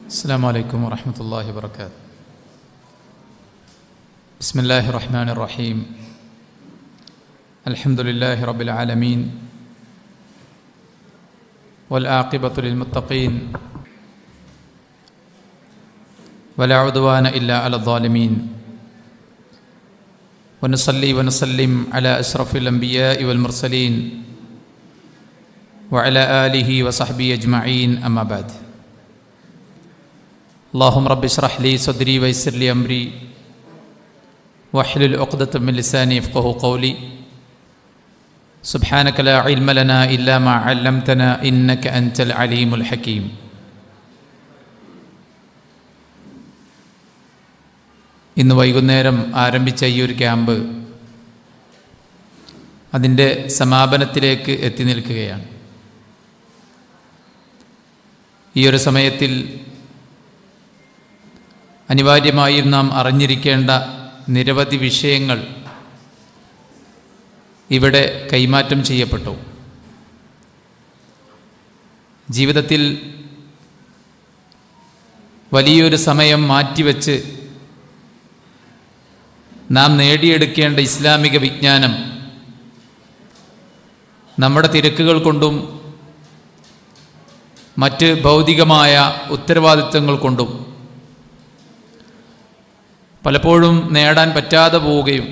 السلام عليكم ورحمة الله وبركاته بسم الله الرحمن الرحيم الحمد لله رب العالمين والعاقبة للمتقين ولا عدوان إلا على الظالمين ونصلي ونسلم على أشرف الأنبياء والمرسلين وعلى آله وصحبه أجمعين أما بعد اللهم رب اشرح لي صدري ويسر لي أمري واحلل عقدة من لساني يفقه قولي سبحانك لا علم لنا إلا ما علمتنا إنك أنت العليم الحكيم ഇന്ന് വൈകുന്നേരം ആരംഭിച്ച ഈ ഒരു ക്യാമ്പ് അതിൻ്റെ സമാപനത്തിലേക്ക് എത്തി നിൽക്കുകയാണ് ഈ ഒരു സമയത്തിൽ അനിവാര്യമായും നാം അറിഞ്ഞിരിക്കേണ്ട നിരവധി വിഷയങ്ങൾ ഇവിടെ കൈമാറ്റം ചെയ്യപ്പെട്ടു ജീവിതത്തിൽ വലിയൊരു സമയം മാറ്റിവെച്ച് നാം നേടിയെടുക്കേണ്ട ഇസ്ലാമിക വിജ്ഞാനം നമ്മുടെ തിരക്കുകൾ കൊണ്ടും മറ്റ് ഭൗതികമായ ഉത്തരവാദിത്തങ്ങൾ കൊണ്ടും പലപ്പോഴും നേടാൻ പറ്റാതെ പോവുകയും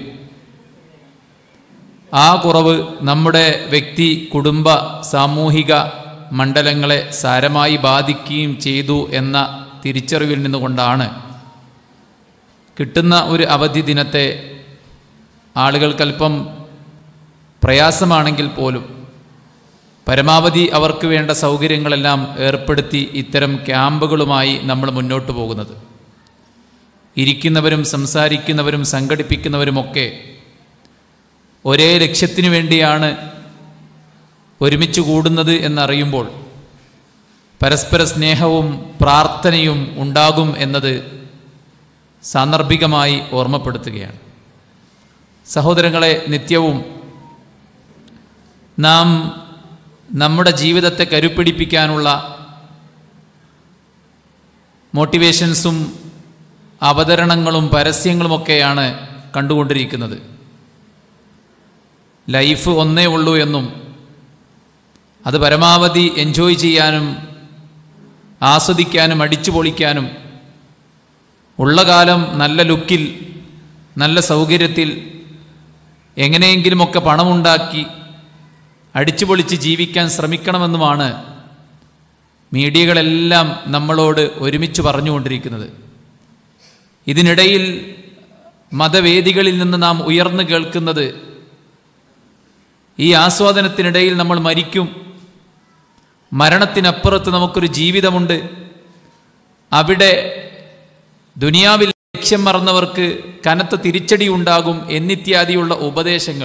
ആ കുറവ് നമ്മുടെ വ്യക്തി കുടുംബ സാമൂഹിക മണ്ഡലങ്ങളെ സാരമായി ബാധിക്കുകയും ചെയ്തു എന്ന തിരിച്ചറിവിൽ നിന്നുകൊണ്ടാണ് കിട്ടുന്ന ഒരു അവധി ദിനത്തെ ആളുകൾക്കല്പം പ്രയാസമാണെങ്കിൽ പോലും പരമാവധി അവർക്ക് വേണ്ട സൗകര്യങ്ങളെല്ലാം ഏർപ്പെടുത്തി ഇത്തരം ക്യാമ്പുകളുമായി നമ്മൾ മുന്നോട്ട് പോകുന്നത് ഇരിക്കുന്നവരും സംസാരിക്കുന്നവരും സംഘടിപ്പിക്കുന്നവരുമൊക്കെ ഒരേ ലക്ഷ്യത്തിനു വേണ്ടിയാണ് ഒരുമിച്ച് കൂടുന്നത് എന്നറിയുമ്പോൾ പരസ്പര സ്നേഹവും പ്രാർത്ഥനയും ഉണ്ടാകും എന്നത് സാന്ദർഭികമായി ഓർമ്മപ്പെടുത്തുകയാണ് സഹോദരങ്ങളെ നിത്യവും നാം നമ്മുടെ ജീവിതത്തെ കരുപ്പിടിപ്പിക്കാനുള്ള മോട്ടിവേഷൻസും അവതരണങ്ങളും പരസ്യങ്ങളുമൊക്കെയാണ് കണ്ടുകൊണ്ടിരിക്കുന്നത് ലൈഫ് ഒന്നേ ഉള്ളൂ എന്നും അത് പരമാവധി എൻജോയ് ചെയ്യാനും ആസ്വദിക്കാനും അടിച്ചു പൊളിക്കാനും ഉള്ള കാലം നല്ല ലുക്കിൽ നല്ല സൗകര്യത്തിൽ എങ്ങനെയെങ്കിലുമൊക്കെ പണമുണ്ടാക്കി അടിച്ചു പൊളിച്ച് ജീവിക്കാൻ ശ്രമിക്കണമെന്നുമാണ് മീഡിയകളെല്ലാം നമ്മളോട് ഒരുമിച്ച് പറഞ്ഞുകൊണ്ടിരിക്കുന്നത് ഇതിനിടയിൽ മതവേദികളിൽ നിന്ന് നാം ഉയർന്നു കേൾക്കുന്നത് ഈ ആസ്വാദനത്തിനിടയിൽ നമ്മൾ മരിക്കും മരണത്തിനപ്പുറത്ത് നമുക്കൊരു ജീവിതമുണ്ട് അവിടെ ദുനിയാവിൽ ലക്ഷ്യം മറന്നവർക്ക് കനത്ത തിരിച്ചടി ഉണ്ടാകും എന്നിത്യാദിയുള്ള ഉപദേശങ്ങൾ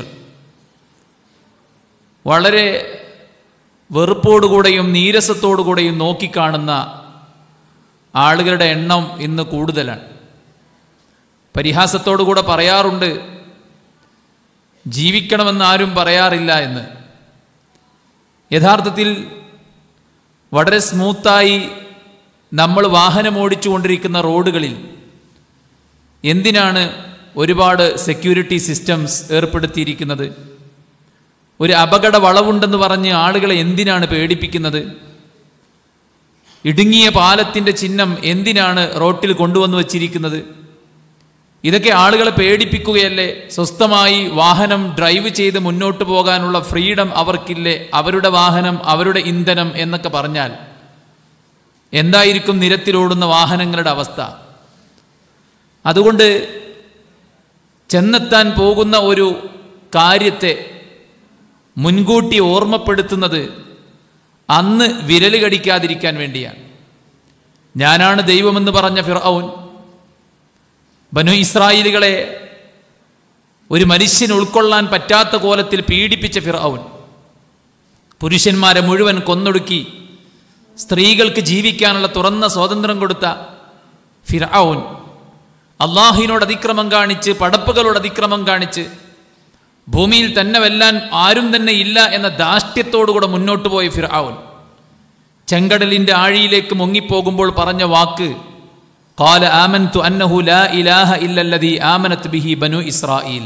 വളരെ വെറുപ്പോടുകൂടെയും നീരസത്തോടുകൂടെയും നോക്കിക്കാണുന്ന ആളുകളുടെ എണ്ണം ഇന്ന് കൂടുതലാണ് പരിഹാസത്തോടുകൂടെ പറയാറുണ്ട് ജീവിക്കണമെന്ന് ആരും പറയാറില്ല എന്ന് യഥാർത്ഥത്തിൽ വളരെ സ്മൂത്തായി നമ്മൾ വാഹനം ഓടിച്ചു കൊണ്ടിരിക്കുന്ന റോഡുകളിൽ എന്തിനാണ് ഒരുപാട് സെക്യൂരിറ്റി സിസ്റ്റംസ് ഏർപ്പെടുത്തിയിരിക്കുന്നത് ഒരു അപകട വളവുണ്ടെന്ന് പറഞ്ഞ് ആളുകളെ എന്തിനാണ് പേടിപ്പിക്കുന്നത് ഇടുങ്ങിയ പാലത്തിൻ്റെ ചിഹ്നം എന്തിനാണ് റോട്ടിൽ കൊണ്ടുവന്ന് വച്ചിരിക്കുന്നത് ഇതൊക്കെ ആളുകളെ പേടിപ്പിക്കുകയല്ലേ സ്വസ്ഥമായി വാഹനം ഡ്രൈവ് ചെയ്ത് മുന്നോട്ട് പോകാനുള്ള ഫ്രീഡം അവർക്കില്ലേ അവരുടെ വാഹനം അവരുടെ ഇന്ധനം എന്നൊക്കെ പറഞ്ഞാൽ എന്തായിരിക്കും നിരത്തിലോടുന്ന വാഹനങ്ങളുടെ അവസ്ഥ അതുകൊണ്ട് ചെന്നെത്താൻ പോകുന്ന ഒരു കാര്യത്തെ മുൻകൂട്ടി ഓർമ്മപ്പെടുത്തുന്നത് അന്ന് വിരൽ കടിക്കാതിരിക്കാൻ വേണ്ടിയാണ് ഞാനാണ് ദൈവമെന്ന് പറഞ്ഞ ഫിറൌൻ ബനു ഇസ്രായേലുകളെ ഒരു മനുഷ്യന് ഉൾക്കൊള്ളാൻ പറ്റാത്ത കോലത്തിൽ പീഡിപ്പിച്ച ഫിറൌൻ പുരുഷന്മാരെ മുഴുവൻ കൊന്നൊടുക്കി സ്ത്രീകൾക്ക് ജീവിക്കാനുള്ള തുറന്ന സ്വാതന്ത്ര്യം കൊടുത്ത ഫിറൌൻ അള്ളാഹിനോട് അതിക്രമം കാണിച്ച് പടപ്പുകളോട് അതിക്രമം കാണിച്ച് ഭൂമിയിൽ തന്നെ വെല്ലാൻ ആരും തന്നെ ഇല്ല എന്ന ധാഷ്ട്യത്തോടുകൂടെ മുന്നോട്ട് പോയ ഫിർഔൻ ചെങ്കടലിന്റെ ആഴിയിലേക്ക് മുങ്ങിപ്പോകുമ്പോൾ പറഞ്ഞ വാക്ക് قال آمنت أنه لا إله إلا الذي آمنت به بنو إسرائيل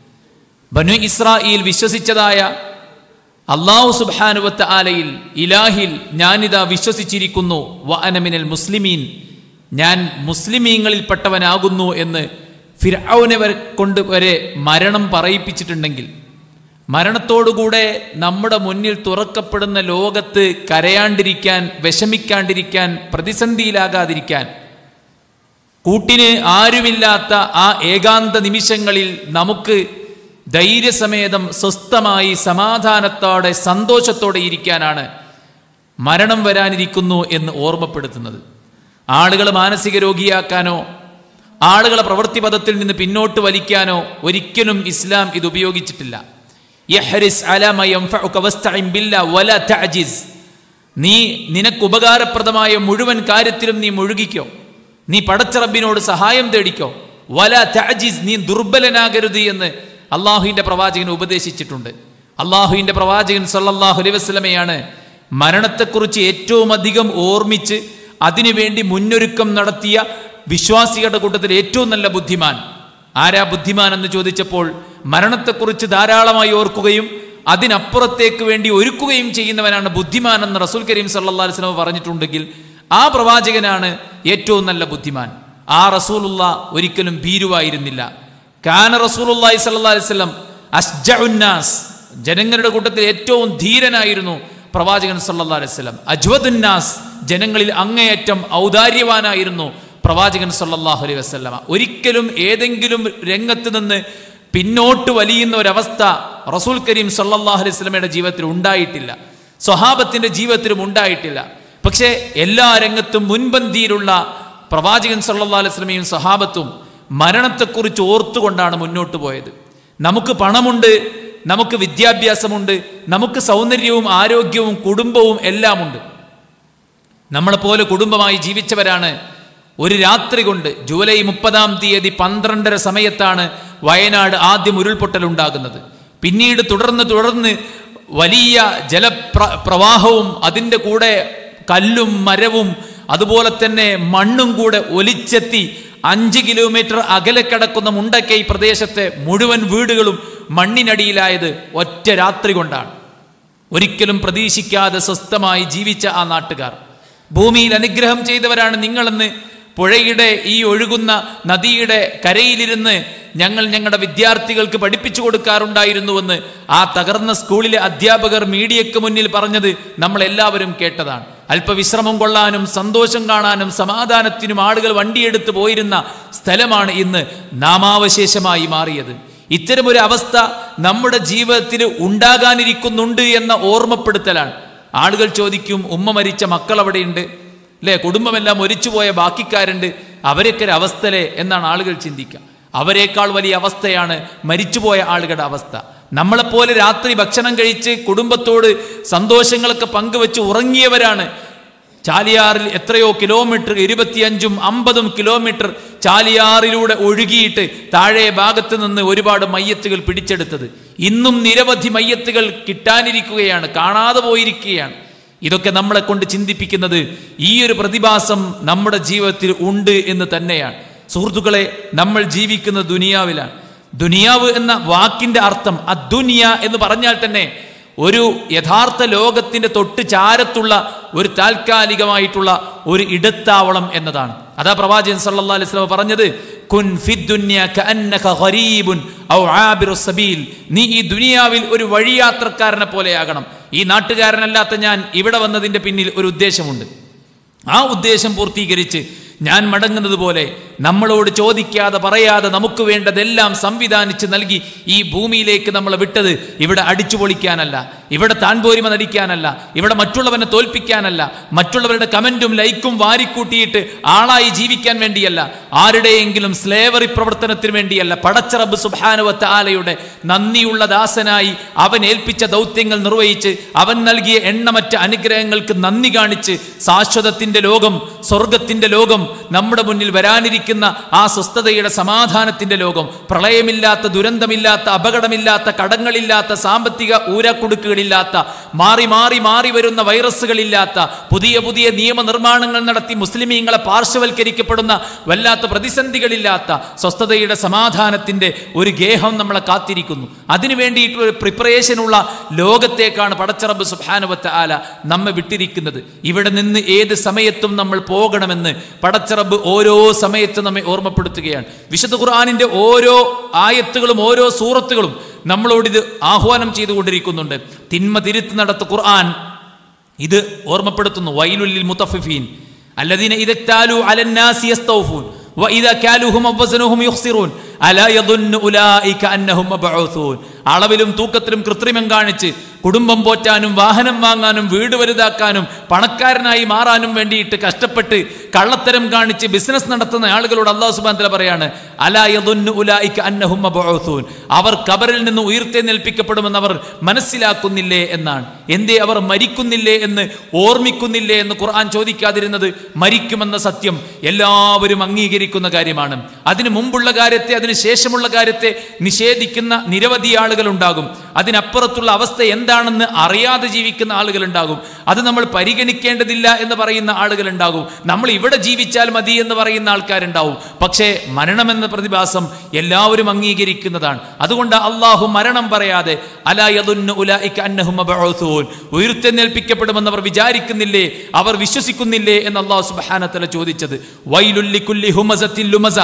ബനു ഇസ്രായേൽ വിശ്വസിച്ചതായ അള്ളാഹു സുബാനുവത്ത ആലയിൽ ഇലാഹിൽ ഞാനിതാ വിശ്വസിച്ചിരിക്കുന്നു വ അനമിനൽ മുസ്ലിമീൻ ഞാൻ മുസ്ലിമീങ്ങളിൽപ്പെട്ടവനാകുന്നു എന്ന് ഫിർഔനെ വരെ കൊണ്ട് വരെ മരണം പറയിപ്പിച്ചിട്ടുണ്ടെങ്കിൽ മരണത്തോടുകൂടെ നമ്മുടെ മുന്നിൽ തുറക്കപ്പെടുന്ന ലോകത്ത് കരയാണ്ടിരിക്കാൻ വിഷമിക്കാണ്ടിരിക്കാൻ പ്രതിസന്ധിയിലാകാതിരിക്കാൻ കൂട്ടിന് ആരുമില്ലാത്ത ആ ഏകാന്ത നിമിഷങ്ങളിൽ നമുക്ക് ധൈര്യസമേതം സ്വസ്ഥമായി സമാധാനത്തോടെ സന്തോഷത്തോടെ ഇരിക്കാനാണ് മരണം വരാനിരിക്കുന്നു എന്ന് ഓർമ്മപ്പെടുത്തുന്നത് ആളുകളെ മാനസിക രോഗിയാക്കാനോ ആളുകളെ പ്രവൃത്തിപഥത്തിൽ നിന്ന് പിന്നോട്ട് വലിക്കാനോ ഒരിക്കലും ഇസ്ലാം ഇത് ഉപയോഗിച്ചിട്ടില്ല യഹ്രിസ് അലാ മാ യൻഫഉക വസ്തഇൻ ബില്ലാ വലാ തഅജിസ് നീ നിനക്ക് ഉപകാരപ്രദമായ മുഴുവൻ കാര്യത്തിലും നീ മുഴുകിക്കോ നീ പടച്ചറബിനോട് സഹായം തേടിക്കോ വല തഅജിസ് നീ ദുർബലനാകരുത് എന്ന് അള്ളാഹുവിന്റെ പ്രവാചകൻ ഉപദേശിച്ചിട്ടുണ്ട് അള്ളാഹുവിന്റെ പ്രവാചകൻ സല്ലല്ലാഹു അലൈഹി വസല്ലമയാണ് മരണത്തെക്കുറിച്ച് ഏറ്റവും അധികം ഓർമ്മിച്ച് അതിനുവേണ്ടി മുന്നൊരുക്കം നടത്തിയ വിശ്വാസികളുടെ കൂട്ടത്തിൽ ഏറ്റവും നല്ല ബുദ്ധിമാൻ ആരാ ബുദ്ധിമാൻ എന്ന് ചോദിച്ചപ്പോൾ മരണത്തെക്കുറിച്ച് ധാരാളമായി ഓർക്കുകയും അതിനപ്പുറത്തേക്ക് വേണ്ടി ഒരുക്കുകയും ചെയ്യുന്നവനാണ് ബുദ്ധിമാൻ എന്ന് റസൂൽ കരീം സല്ലല്ലാഹു അലൈഹി വസല്ലം പറഞ്ഞിട്ടുണ്ടെങ്കിൽ ആ പ്രവാചകനാണ് ഏറ്റവും നല്ല ബുദ്ധിമാൻ ആ റസൂലുള്ള ഒരിക്കലും ഭീരുവായിരുന്നില്ല കാന റസൂലുള്ളാഹി സ്വല്ലല്ലാഹി അലൈഹി വസല്ലം അസ്ജഉന്നാസ് ജനങ്ങളുടെ കൂട്ടത്തിൽ ഏറ്റവും ധീരനായിരുന്നു പ്രവാചകൻ സല്ലല്ലാഹു അലൈഹി വസല്ലം അജ്വദുന്നാസ് ജനങ്ങളിൽ അങ്ങേയറ്റം ഔദാര്യവാനായിരുന്നു പ്രവാചകൻ സല്ലല്ലാഹു അലൈഹി വസല്ലമ ഒരിക്കലും ഏതെങ്കിലും രംഗത്ത് നിന്ന് പിന്നോട്ട് വലിയുന്ന ഒരവസ്ഥ റസൂൽ കരീം സല്ലല്ലാഹു അലൈഹി വസല്ലമയുടെ ജീവിതത്തിൽ ഉണ്ടായിട്ടില്ല സ്വഹാബത്തിന്റെ ജീവിതത്തിലും ഉണ്ടായിട്ടില്ല പക്ഷേ എല്ലാ രംഗത്തും മുൻപന്തിയിലുള്ള പ്രവാചകൻ സല്ലല്ലാഹു അലൈഹി വസല്ലമയും സഹാബത്തും മരണത്തെക്കുറിച്ച് ഓർത്തുകൊണ്ടാണ് മുന്നോട്ട് പോയത് നമുക്ക് പണമുണ്ട് നമുക്ക് വിദ്യാഭ്യാസമുണ്ട് നമുക്ക് സൗന്ദര്യവും ആരോഗ്യവും കുടുംബവും എല്ലാമുണ്ട് നമ്മളെപ്പോലെ കുടുംബമായി ജീവിച്ചവരാണ് ഒരു രാത്രി കൊണ്ട് ജൂലൈ മുപ്പതാം തീയതി പന്ത്രണ്ടര സമയത്താണ് വയനാട് ആദ്യം ഉരുൾപൊട്ടൽ ഉണ്ടാകുന്നത് പിന്നീട് തുടർന്ന് തുടർന്ന് വലിയ ജലപ്ര പ്രവാഹവും അതിൻ്റെ കൂടെ കല്ലും മരവും അതുപോലെ തന്നെ മണ്ണും കൂടെ ഒലിച്ചെത്തി അഞ്ച് കിലോമീറ്റർ അകലെ കിടക്കുന്ന മുണ്ടക്കൈ പ്രദേശത്തെ മുഴുവൻ വീടുകളും മണ്ണിനടിയിലായത് ഒറ്റ രാത്രി കൊണ്ടാണ് ഒരിക്കലും പ്രതീക്ഷിക്കാതെ സ്വസ്ഥമായി ജീവിച്ച ആ നാട്ടുകാർ ഭൂമിയിൽ അനുഗ്രഹം ചെയ്തവരാണ് നിങ്ങളെന്ന് പുഴയുടെ ഈ ഒഴുകുന്ന നദിയുടെ കരയിലിരുന്ന് ഞങ്ങൾ ഞങ്ങളുടെ വിദ്യാർത്ഥികൾക്ക് പഠിപ്പിച്ചു കൊടുക്കാറുണ്ടായിരുന്നുവെന്ന് ആ തകർന്ന സ്കൂളിലെ അധ്യാപകർ മീഡിയക്ക് മുന്നിൽ പറഞ്ഞത് നമ്മൾ എല്ലാവരും കേട്ടതാണ് അല്പവിശ്രമം കൊള്ളാനും സന്തോഷം കാണാനും സമാധാനത്തിനും ആളുകൾ വണ്ടിയെടുത്ത് പോയിരുന്ന സ്ഥലമാണ് ഇന്ന് നാമാവശേഷമായി മാറിയത് ഇത്തരമൊരു അവസ്ഥ നമ്മുടെ ജീവിതത്തിൽ ഉണ്ടാകാനിരിക്കുന്നുണ്ട് എന്ന ഓർമ്മപ്പെടുത്തലാണ് ആളുകൾ ചോദിക്കും ഉമ്മ മരിച്ച മക്കൾ അവിടെയുണ്ട് അല്ലേ കുടുംബമെല്ലാം ഒരിച്ചുപോയ ബാക്കിക്കാരുണ്ട് അവരൊക്കെ ഒരു അവസ്ഥലേ എന്നാണ് ആളുകൾ ചിന്തിക്കുക അവരെക്കാൾ വലിയ അവസ്ഥയാണ് മരിച്ചുപോയ ആളുകളുടെ അവസ്ഥ നമ്മളെപ്പോലെ രാത്രി ഭക്ഷണം കഴിച്ച് കുടുംബത്തോട് സന്തോഷങ്ങളൊക്കെ പങ്കുവെച്ച് ഉറങ്ങിയവരാണ് ചാലിയാറിൽ എത്രയോ കിലോമീറ്റർ ഇരുപത്തിയഞ്ചും അമ്പതും കിലോമീറ്റർ ചാലിയാറിലൂടെ ഒഴുകിയിട്ട് താഴെ ഭാഗത്ത് നിന്ന് ഒരുപാട് മയ്യത്തുകൾ പിടിച്ചെടുത്തത് ഇന്നും നിരവധി മയ്യത്തുകൾ കിട്ടാനിരിക്കുകയാണ് കാണാതെ പോയിരിക്കുകയാണ് ഇതൊക്കെ നമ്മളെ കൊണ്ട് ചിന്തിപ്പിക്കുന്നത് ഈ ഒരു പ്രതിഭാസം നമ്മുടെ ജീവിതത്തിൽ ഉണ്ട് എന്ന് തന്നെയാണ് സുഹൃത്തുക്കളെ നമ്മൾ ജീവിക്കുന്ന ദുനിയാവിലാണ് ദുനിയാവ് എന്ന വാക്കിന്റെ അർത്ഥം അദ്ദുനിയ എന്ന് പറഞ്ഞാൽ തന്നെ ഒരു യഥാർത്ഥ ലോകത്തിന്റെ തൊട്ട് ചാരത്തുള്ള ഒരു താൽക്കാലികമായിട്ടുള്ള ഒരു ഇടത്താവളം എന്നതാണ് അതാ പ്രവാചകൻ സല്ലല്ലാഹു അലൈഹി വസല്ലം പറഞ്ഞത് കുൻ ഫിദ്ദുന്യ കഅന്നക ഗരീബുൻ ഔ ആബിറു സബീൽ നീ ഈ ദുനിയാവിൽ ഒരു വഴിയാത്രക്കാരനെ പോലെയാകണം ഈ നാട്ടുകാരനല്ലാത്ത ഞാൻ ഇവിടെ വന്നതിന്റെ പിന്നിൽ ഒരു ഉദ്ദേശമുണ്ട് ആ ഉദ്ദേശം പൂർത്തീകരിച്ച് ഞാൻ മടങ്ങുന്നത് പോലെ നമ്മളോട് ചോദിക്കാതെ പറയാതെ നമുക്ക് വേണ്ടതെല്ലാം സംവിധാനിച്ച് നൽകി ഈ ഭൂമിയിലേക്ക് നമ്മളെ വിട്ടത് ഇവിടെ അടിച്ചു പൊളിക്കാനല്ല ഇവിടെ താൻപോരിമ നടിക്കാനല്ല ഇവിടെ മറ്റുള്ളവനെ തോൽപ്പിക്കാനല്ല മറ്റുള്ളവരുടെ കമന്റും ലൈക്കും വാരിക്കൂട്ടിയിട്ട് ആളായി ജീവിക്കാൻ വേണ്ടിയല്ല ആരുടെയെങ്കിലും സ്ലേവറി പ്രവർത്തനത്തിന് വേണ്ടിയല്ല പടച്ചറബ് സുബാനുവത്ത ആലയുടെ നന്ദിയുള്ള ദാസനായി അവൻ ഏൽപ്പിച്ച ദൗത്യങ്ങൾ നിർവഹിച്ച് അവൻ നൽകിയ എണ്ണമറ്റ അനുഗ്രഹങ്ങൾക്ക് നന്ദി കാണിച്ച് ശാശ്വതത്തിന്റെ ലോകം സ്വർഗത്തിന്റെ ലോകം നമ്മുടെ മുന്നിൽ വരാനിരിക്കുന്ന ലഭിക്കുന്ന ആ സ്വസ്ഥതയുടെ സമാധാനത്തിന്റെ ലോകം പ്രളയമില്ലാത്ത ദുരന്തമില്ലാത്ത അപകടമില്ലാത്ത കടങ്ങളില്ലാത്ത സാമ്പത്തിക ഊരാക്കുടുക്കുകളില്ലാത്ത മാറി മാറി മാറി വരുന്ന വൈറസുകളില്ലാത്ത പുതിയ പുതിയ നിയമനിർമ്മാണങ്ങൾ നടത്തി മുസ്ലിമീങ്ങളെ പാർശ്വവൽക്കരിക്കപ്പെടുന്ന വല്ലാത്ത പ്രതിസന്ധികളില്ലാത്ത സ്വസ്ഥതയുടെ സമാധാനത്തിന്റെ ഒരു ഗേഹം നമ്മളെ കാത്തിരിക്കുന്നു അതിനു വേണ്ടിയിട്ടുള്ള ഒരു പ്രിപ്പറേഷനുള്ള ലോകത്തേക്കാണ് പടച്ചറബ് സുബാനുവത്ത ആല നമ്മെ വിട്ടിരിക്കുന്നത് ഇവിടെ നിന്ന് ഏത് സമയത്തും നമ്മൾ പോകണമെന്ന് പടച്ചറബ് ഓരോ സമയത്തും നമ്മെ ഓർമ്മപ്പെടുത്തുകയാണ് വിശുദ്ധ ഖുർആാനിന്റെ ഓരോ ആയത്തുകളും ഓരോ സൂറത്തുകളും നമ്മളോട് ഇത് ആഹ്വാനം ചെയ്തുകൊണ്ടിരിക്കുന്നുണ്ട് തിന്മ തിരുത്ത് നടത്ത ഖുർആൻ ഇത് ഓർമ്മപ്പെടുത്തുന്നു വൈലുല്ലിൽ മുത്തഫിഫീൻ അല്ലദീന ഇദക്താലു അലന്നാസി യസ്തൗഫൂൻ وإذا كالوهم أو وزنوهم يخسرون ألا يظن أولئك أنهم مبعوثون അളവിലും തൂക്കത്തിലും കൃത്രിമം കാണിച്ച് കുടുംബം പോറ്റാനും വാഹനം വാങ്ങാനും വീട് വലുതാക്കാനും പണക്കാരനായി മാറാനും വേണ്ടിയിട്ട് കഷ്ടപ്പെട്ട് കള്ളത്തരം കാണിച്ച് ബിസിനസ് നടത്തുന്ന ആളുകളോട് അള്ളാഹു സുബാൻ തല പറയാണ് അലായതുന്നു ഉലായിക്ക് അന്നഹും മബഊസൂൻ അവർ കബറിൽ നിന്ന് ഉയർത്തെന്നേൽപ്പിക്കപ്പെടുമെന്ന് അവർ മനസ്സിലാക്കുന്നില്ലേ എന്നാണ് എന്തേ അവർ മരിക്കുന്നില്ലേ എന്ന് ഓർമ്മിക്കുന്നില്ലേ എന്ന് ഖുർആൻ ചോദിക്കാതിരുന്നത് മരിക്കുമെന്ന സത്യം എല്ലാവരും അംഗീകരിക്കുന്ന കാര്യമാണ് അതിനു മുമ്പുള്ള കാര്യത്തെ അതിന് ശേഷമുള്ള കാര്യത്തെ നിഷേധിക്കുന്ന നിരവധി ആളുകൾ ഉണ്ടാകും അതിനപ്പുറത്തുള്ള അവസ്ഥ എന്താണെന്ന് അറിയാതെ ജീവിക്കുന്ന ആളുകൾ ഉണ്ടാകും അത് നമ്മൾ പരിഗണിക്കേണ്ടതില്ല എന്ന് പറയുന്ന ആളുകൾ ഉണ്ടാകും നമ്മൾ ഇവിടെ ജീവിച്ചാൽ മതി എന്ന് പറയുന്ന ആൾക്കാരുണ്ടാവും പക്ഷേ മരണമെന്ന പ്രതിഭാസം എല്ലാവരും അംഗീകരിക്കുന്നതാണ് അതുകൊണ്ട് അള്ളാഹു മരണം പറയാതെ അലായതുന്നു ഉലായിക്ക അന്നഹും മബഊസൂൻ ഉയർത്തെന്നേൽപ്പിക്കപ്പെടുമെന്ന് അവർ വിചാരിക്കുന്നില്ലേ അവർ വിശ്വസിക്കുന്നില്ലേ എന്ന് അള്ളാഹു സുബ്ഹാനഹു ചോദിച്ചത് വൈലുല്ലി കുല്ലി ഹുമസത്തിൻ ലുമസ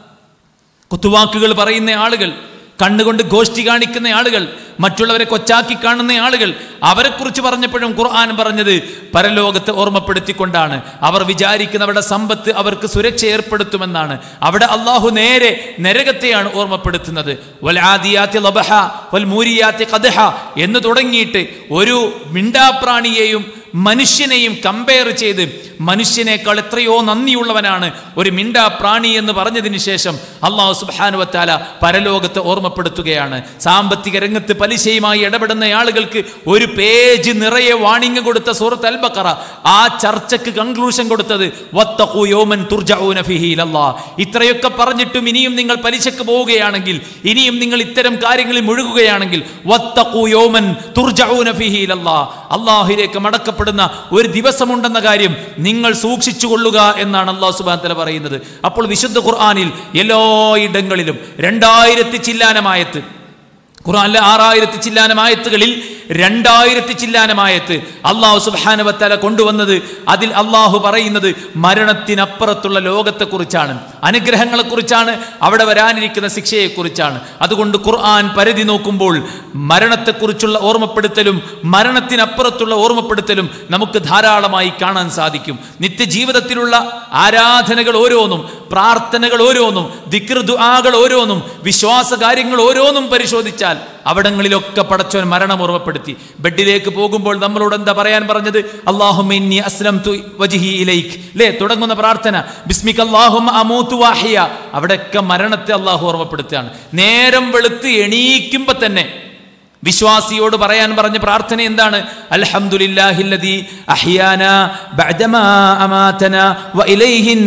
കുത്തുവാക്കുകൾ പറയുന്ന ആളുകൾ കണ്ണുകൊണ്ട് ഗോഷ്ഠി കാണിക്കുന്ന ആളുകൾ മറ്റുള്ളവരെ കൊച്ചാക്കി കാണുന്ന ആളുകൾ അവരെക്കുറിച്ച് പറഞ്ഞപ്പോഴും ഖുർആൻ പറഞ്ഞത് പരലോകത്തെ ഓർമ്മപ്പെടുത്തിക്കൊണ്ടാണ് അവർ വിചാരിക്കുന്നവരുടെ സമ്പത്ത് അവർക്ക് സുരക്ഷ ഏർപ്പെടുത്തുമെന്നാണ് അവിടെ അള്ളാഹു നേരെ നരകത്തെയാണ് ഓർമ്മപ്പെടുത്തുന്നത് വൽആദിയാത്തി ലബഹ വൽമൂരിയാത്തി ഖദ്ഹ എന്ന് തുടങ്ങിയിട്ട് ഒരു മിണ്ടാപ്രാണിയെയും മനുഷ്യനെയും കമ്പയർ ചെയ്ത് മനുഷ്യനേക്കാൾ എത്രയോ നന്ദിയുള്ളവനാണ് ഒരു മിണ്ടാ പ്രാണി എന്ന് പറഞ്ഞതിന് ശേഷം അള്ളാഹു സുബാനുവത്താല പരലോകത്തെ ഓർമ്മപ്പെടുത്തുകയാണ് സാമ്പത്തിക രംഗത്ത് പലിശയുമായി ഇടപെടുന്ന ആളുകൾക്ക് ഒരു പേജ് നിറയെ വാണിംഗ് കൊടുത്ത സൂറത്ത് അൽബക്കറ ആ ചർച്ചക്ക് കൺക്ലൂഷൻ കൊടുത്തത് വത്തഖു യൗമൻ തുർജഊന ഫീഹി ഇലല്ലാഹ്. ഇത്രയൊക്കെ പറഞ്ഞിട്ടും ഇനിയും നിങ്ങൾ പലിശക്ക് പോവുകയാണെങ്കിൽ ഇനിയും നിങ്ങൾ ഇത്തരം കാര്യങ്ങളിൽ മുഴുകുകയാണെങ്കിൽ വത്തഖു യൗമൻ തുർജഊന ഫീഹി ഇലല്ലാഹ്. അള്ളാഹുലേക്ക് മടക്കപ്പെടുന്ന ഒരു ദിവസമുണ്ടെന്ന കാര്യം നിങ്ങൾ സൂക്ഷിച്ചു കൊള്ളുക എന്നാണ് അള്ളാഹു സുബാൻ തല പറയുന്നത് അപ്പോൾ വിശുദ്ധ ഖുർആാനിൽ എല്ലായിടങ്ങളിലും രണ്ടായിരത്തി ചില്ലാനമായത്ത് ഖുർആനിലെ ആറായിരത്തി ചില്ലാനമായത്തുകളിൽ രണ്ടായിരത്തി ചില്ലാനമായത്ത് അള്ളാഹു സുബാനവത്തല കൊണ്ടുവന്നത് അതിൽ അള്ളാഹു പറയുന്നത് മരണത്തിനപ്പുറത്തുള്ള ലോകത്തെക്കുറിച്ചാണ് അനുഗ്രഹങ്ങളെക്കുറിച്ചാണ് അവിടെ വരാനിരിക്കുന്ന ശിക്ഷയെക്കുറിച്ചാണ് അതുകൊണ്ട് ഖുർആൻ പരിധി നോക്കുമ്പോൾ മരണത്തെക്കുറിച്ചുള്ള ഓർമ്മപ്പെടുത്തലും മരണത്തിനപ്പുറത്തുള്ള ഓർമ്മപ്പെടുത്തലും നമുക്ക് ധാരാളമായി കാണാൻ സാധിക്കും നിത്യജീവിതത്തിലുള്ള ആരാധനകൾ ഓരോന്നും പ്രാർത്ഥനകൾ ഓരോന്നും ദിക്ർ ദുആകൾ ഓരോന്നും വിശ്വാസ കാര്യങ്ങൾ ഓരോന്നും പരിശോധിച്ചാൽ അവിടങ്ങളിലൊക്കെ പടച്ചവൻ മരണം ഓർമ്മപ്പെടുത്തി ബെഡിലേക്ക് പോകുമ്പോൾ നമ്മളോട് എന്താ പറയാൻ പറഞ്ഞത് അള്ളാഹുമിന്നി അസ്ലം വജിഹി ഇലൈക്ക് ലേ തുടങ്ങുന്ന പ്രാർത്ഥന ബിസ്മിക് അള്ളാഹും അമൂത്തു വാഹിയ അവിടെയൊക്കെ മരണത്തെ അള്ളാഹു ഓർമ്മപ്പെടുത്തുകയാണ് നേരം വെളുത്ത് എണീക്കുമ്പോ തന്നെ വിശ്വാസിയോട് പറയാൻ പറഞ്ഞ പ്രാർത്ഥന എന്താണ് അൽഹംദുലില്ലാഹില്ലദി അഹ്യാന ബഅദമാ അമാതന വഇലൈഹിൻ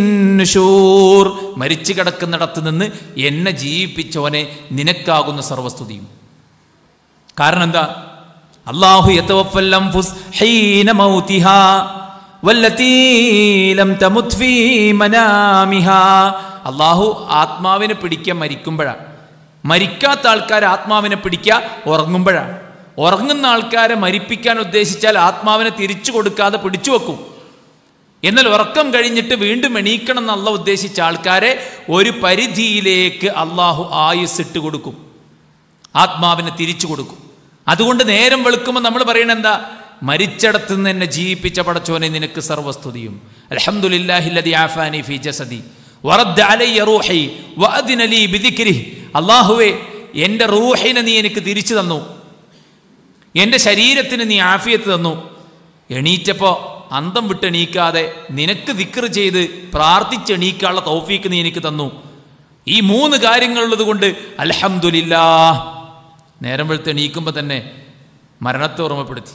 നുശൂർ മരിച്ചു കിടക്കുന്നിടത്ത് നിന്ന് എന്നെ ജീവിപ്പിച്ചവനെ നിനക്കാകുന്ന സർവസ്തുതിയും കാരണം എന്താ അള്ളാഹു യതവഫൽ അൻഫുസ് ഹീന മൗതിഹാ വല്ലതീ ലം തമുത് ഫീ മനാമിഹാ അള്ളാഹു ആത്മാവിനെ പിടിക്കാൻ മരിക്കുമ്പോഴാണ് മരിക്കാത്ത ആൾക്കാർ ആത്മാവിനെ പിടിക്കുക ഉറങ്ങുമ്പോഴാണ് ഉറങ്ങുന്ന ആൾക്കാരെ മരിപ്പിക്കാൻ ഉദ്ദേശിച്ചാൽ ആത്മാവിനെ തിരിച്ചു കൊടുക്കാതെ പിടിച്ചു വെക്കും എന്നാൽ ഉറക്കം കഴിഞ്ഞിട്ട് വീണ്ടും എണീക്കണം എന്നല്ല ഉദ്ദേശിച്ച ആൾക്കാരെ ഒരു പരിധിയിലേക്ക് അള്ളാഹു ആയുസ് ഇട്ട് കൊടുക്കും ആത്മാവിനെ തിരിച്ചു കൊടുക്കും അതുകൊണ്ട് നേരം വെളുക്കുമ്പോൾ നമ്മൾ പറയണ എന്താ മരിച്ചിടത്ത് നിന്ന് എന്നെ ജീവിപ്പിച്ച പടച്ചോനെ നിനക്ക് സർവസ്തുതിയും അൽഹംദുലില്ലാഹില്ലദി ആഫാനി ഫീ ജസദി വറദ്ദ അലയ്യ റൂഹി വഅദിന ലീ ബിദിക്രിഹി അല്ലാഹുവേ എൻ്റെ റൂഹിനെ നീ എനിക്ക് തിരിച്ചു തന്നു എൻ്റെ ശരീരത്തിന് നീ ആഫിയത്ത് തന്നു എണീറ്റപ്പോൾ അന്തം വിട്ട് എണീക്കാതെ നിനക്ക് ദിക്ർ ചെയ്ത് പ്രാർത്ഥിച്ച് എണീക്കാനുള്ള തൗഫീക്ക് നീ എനിക്ക് തന്നു ഈ മൂന്ന് കാര്യങ്ങളുള്ളത് കൊണ്ട് അൽഹംദുലില്ലാ നേരം വെളുത്ത് എണീക്കുമ്പോൾ തന്നെ മരണത്തെ ഓർമ്മപ്പെടുത്തി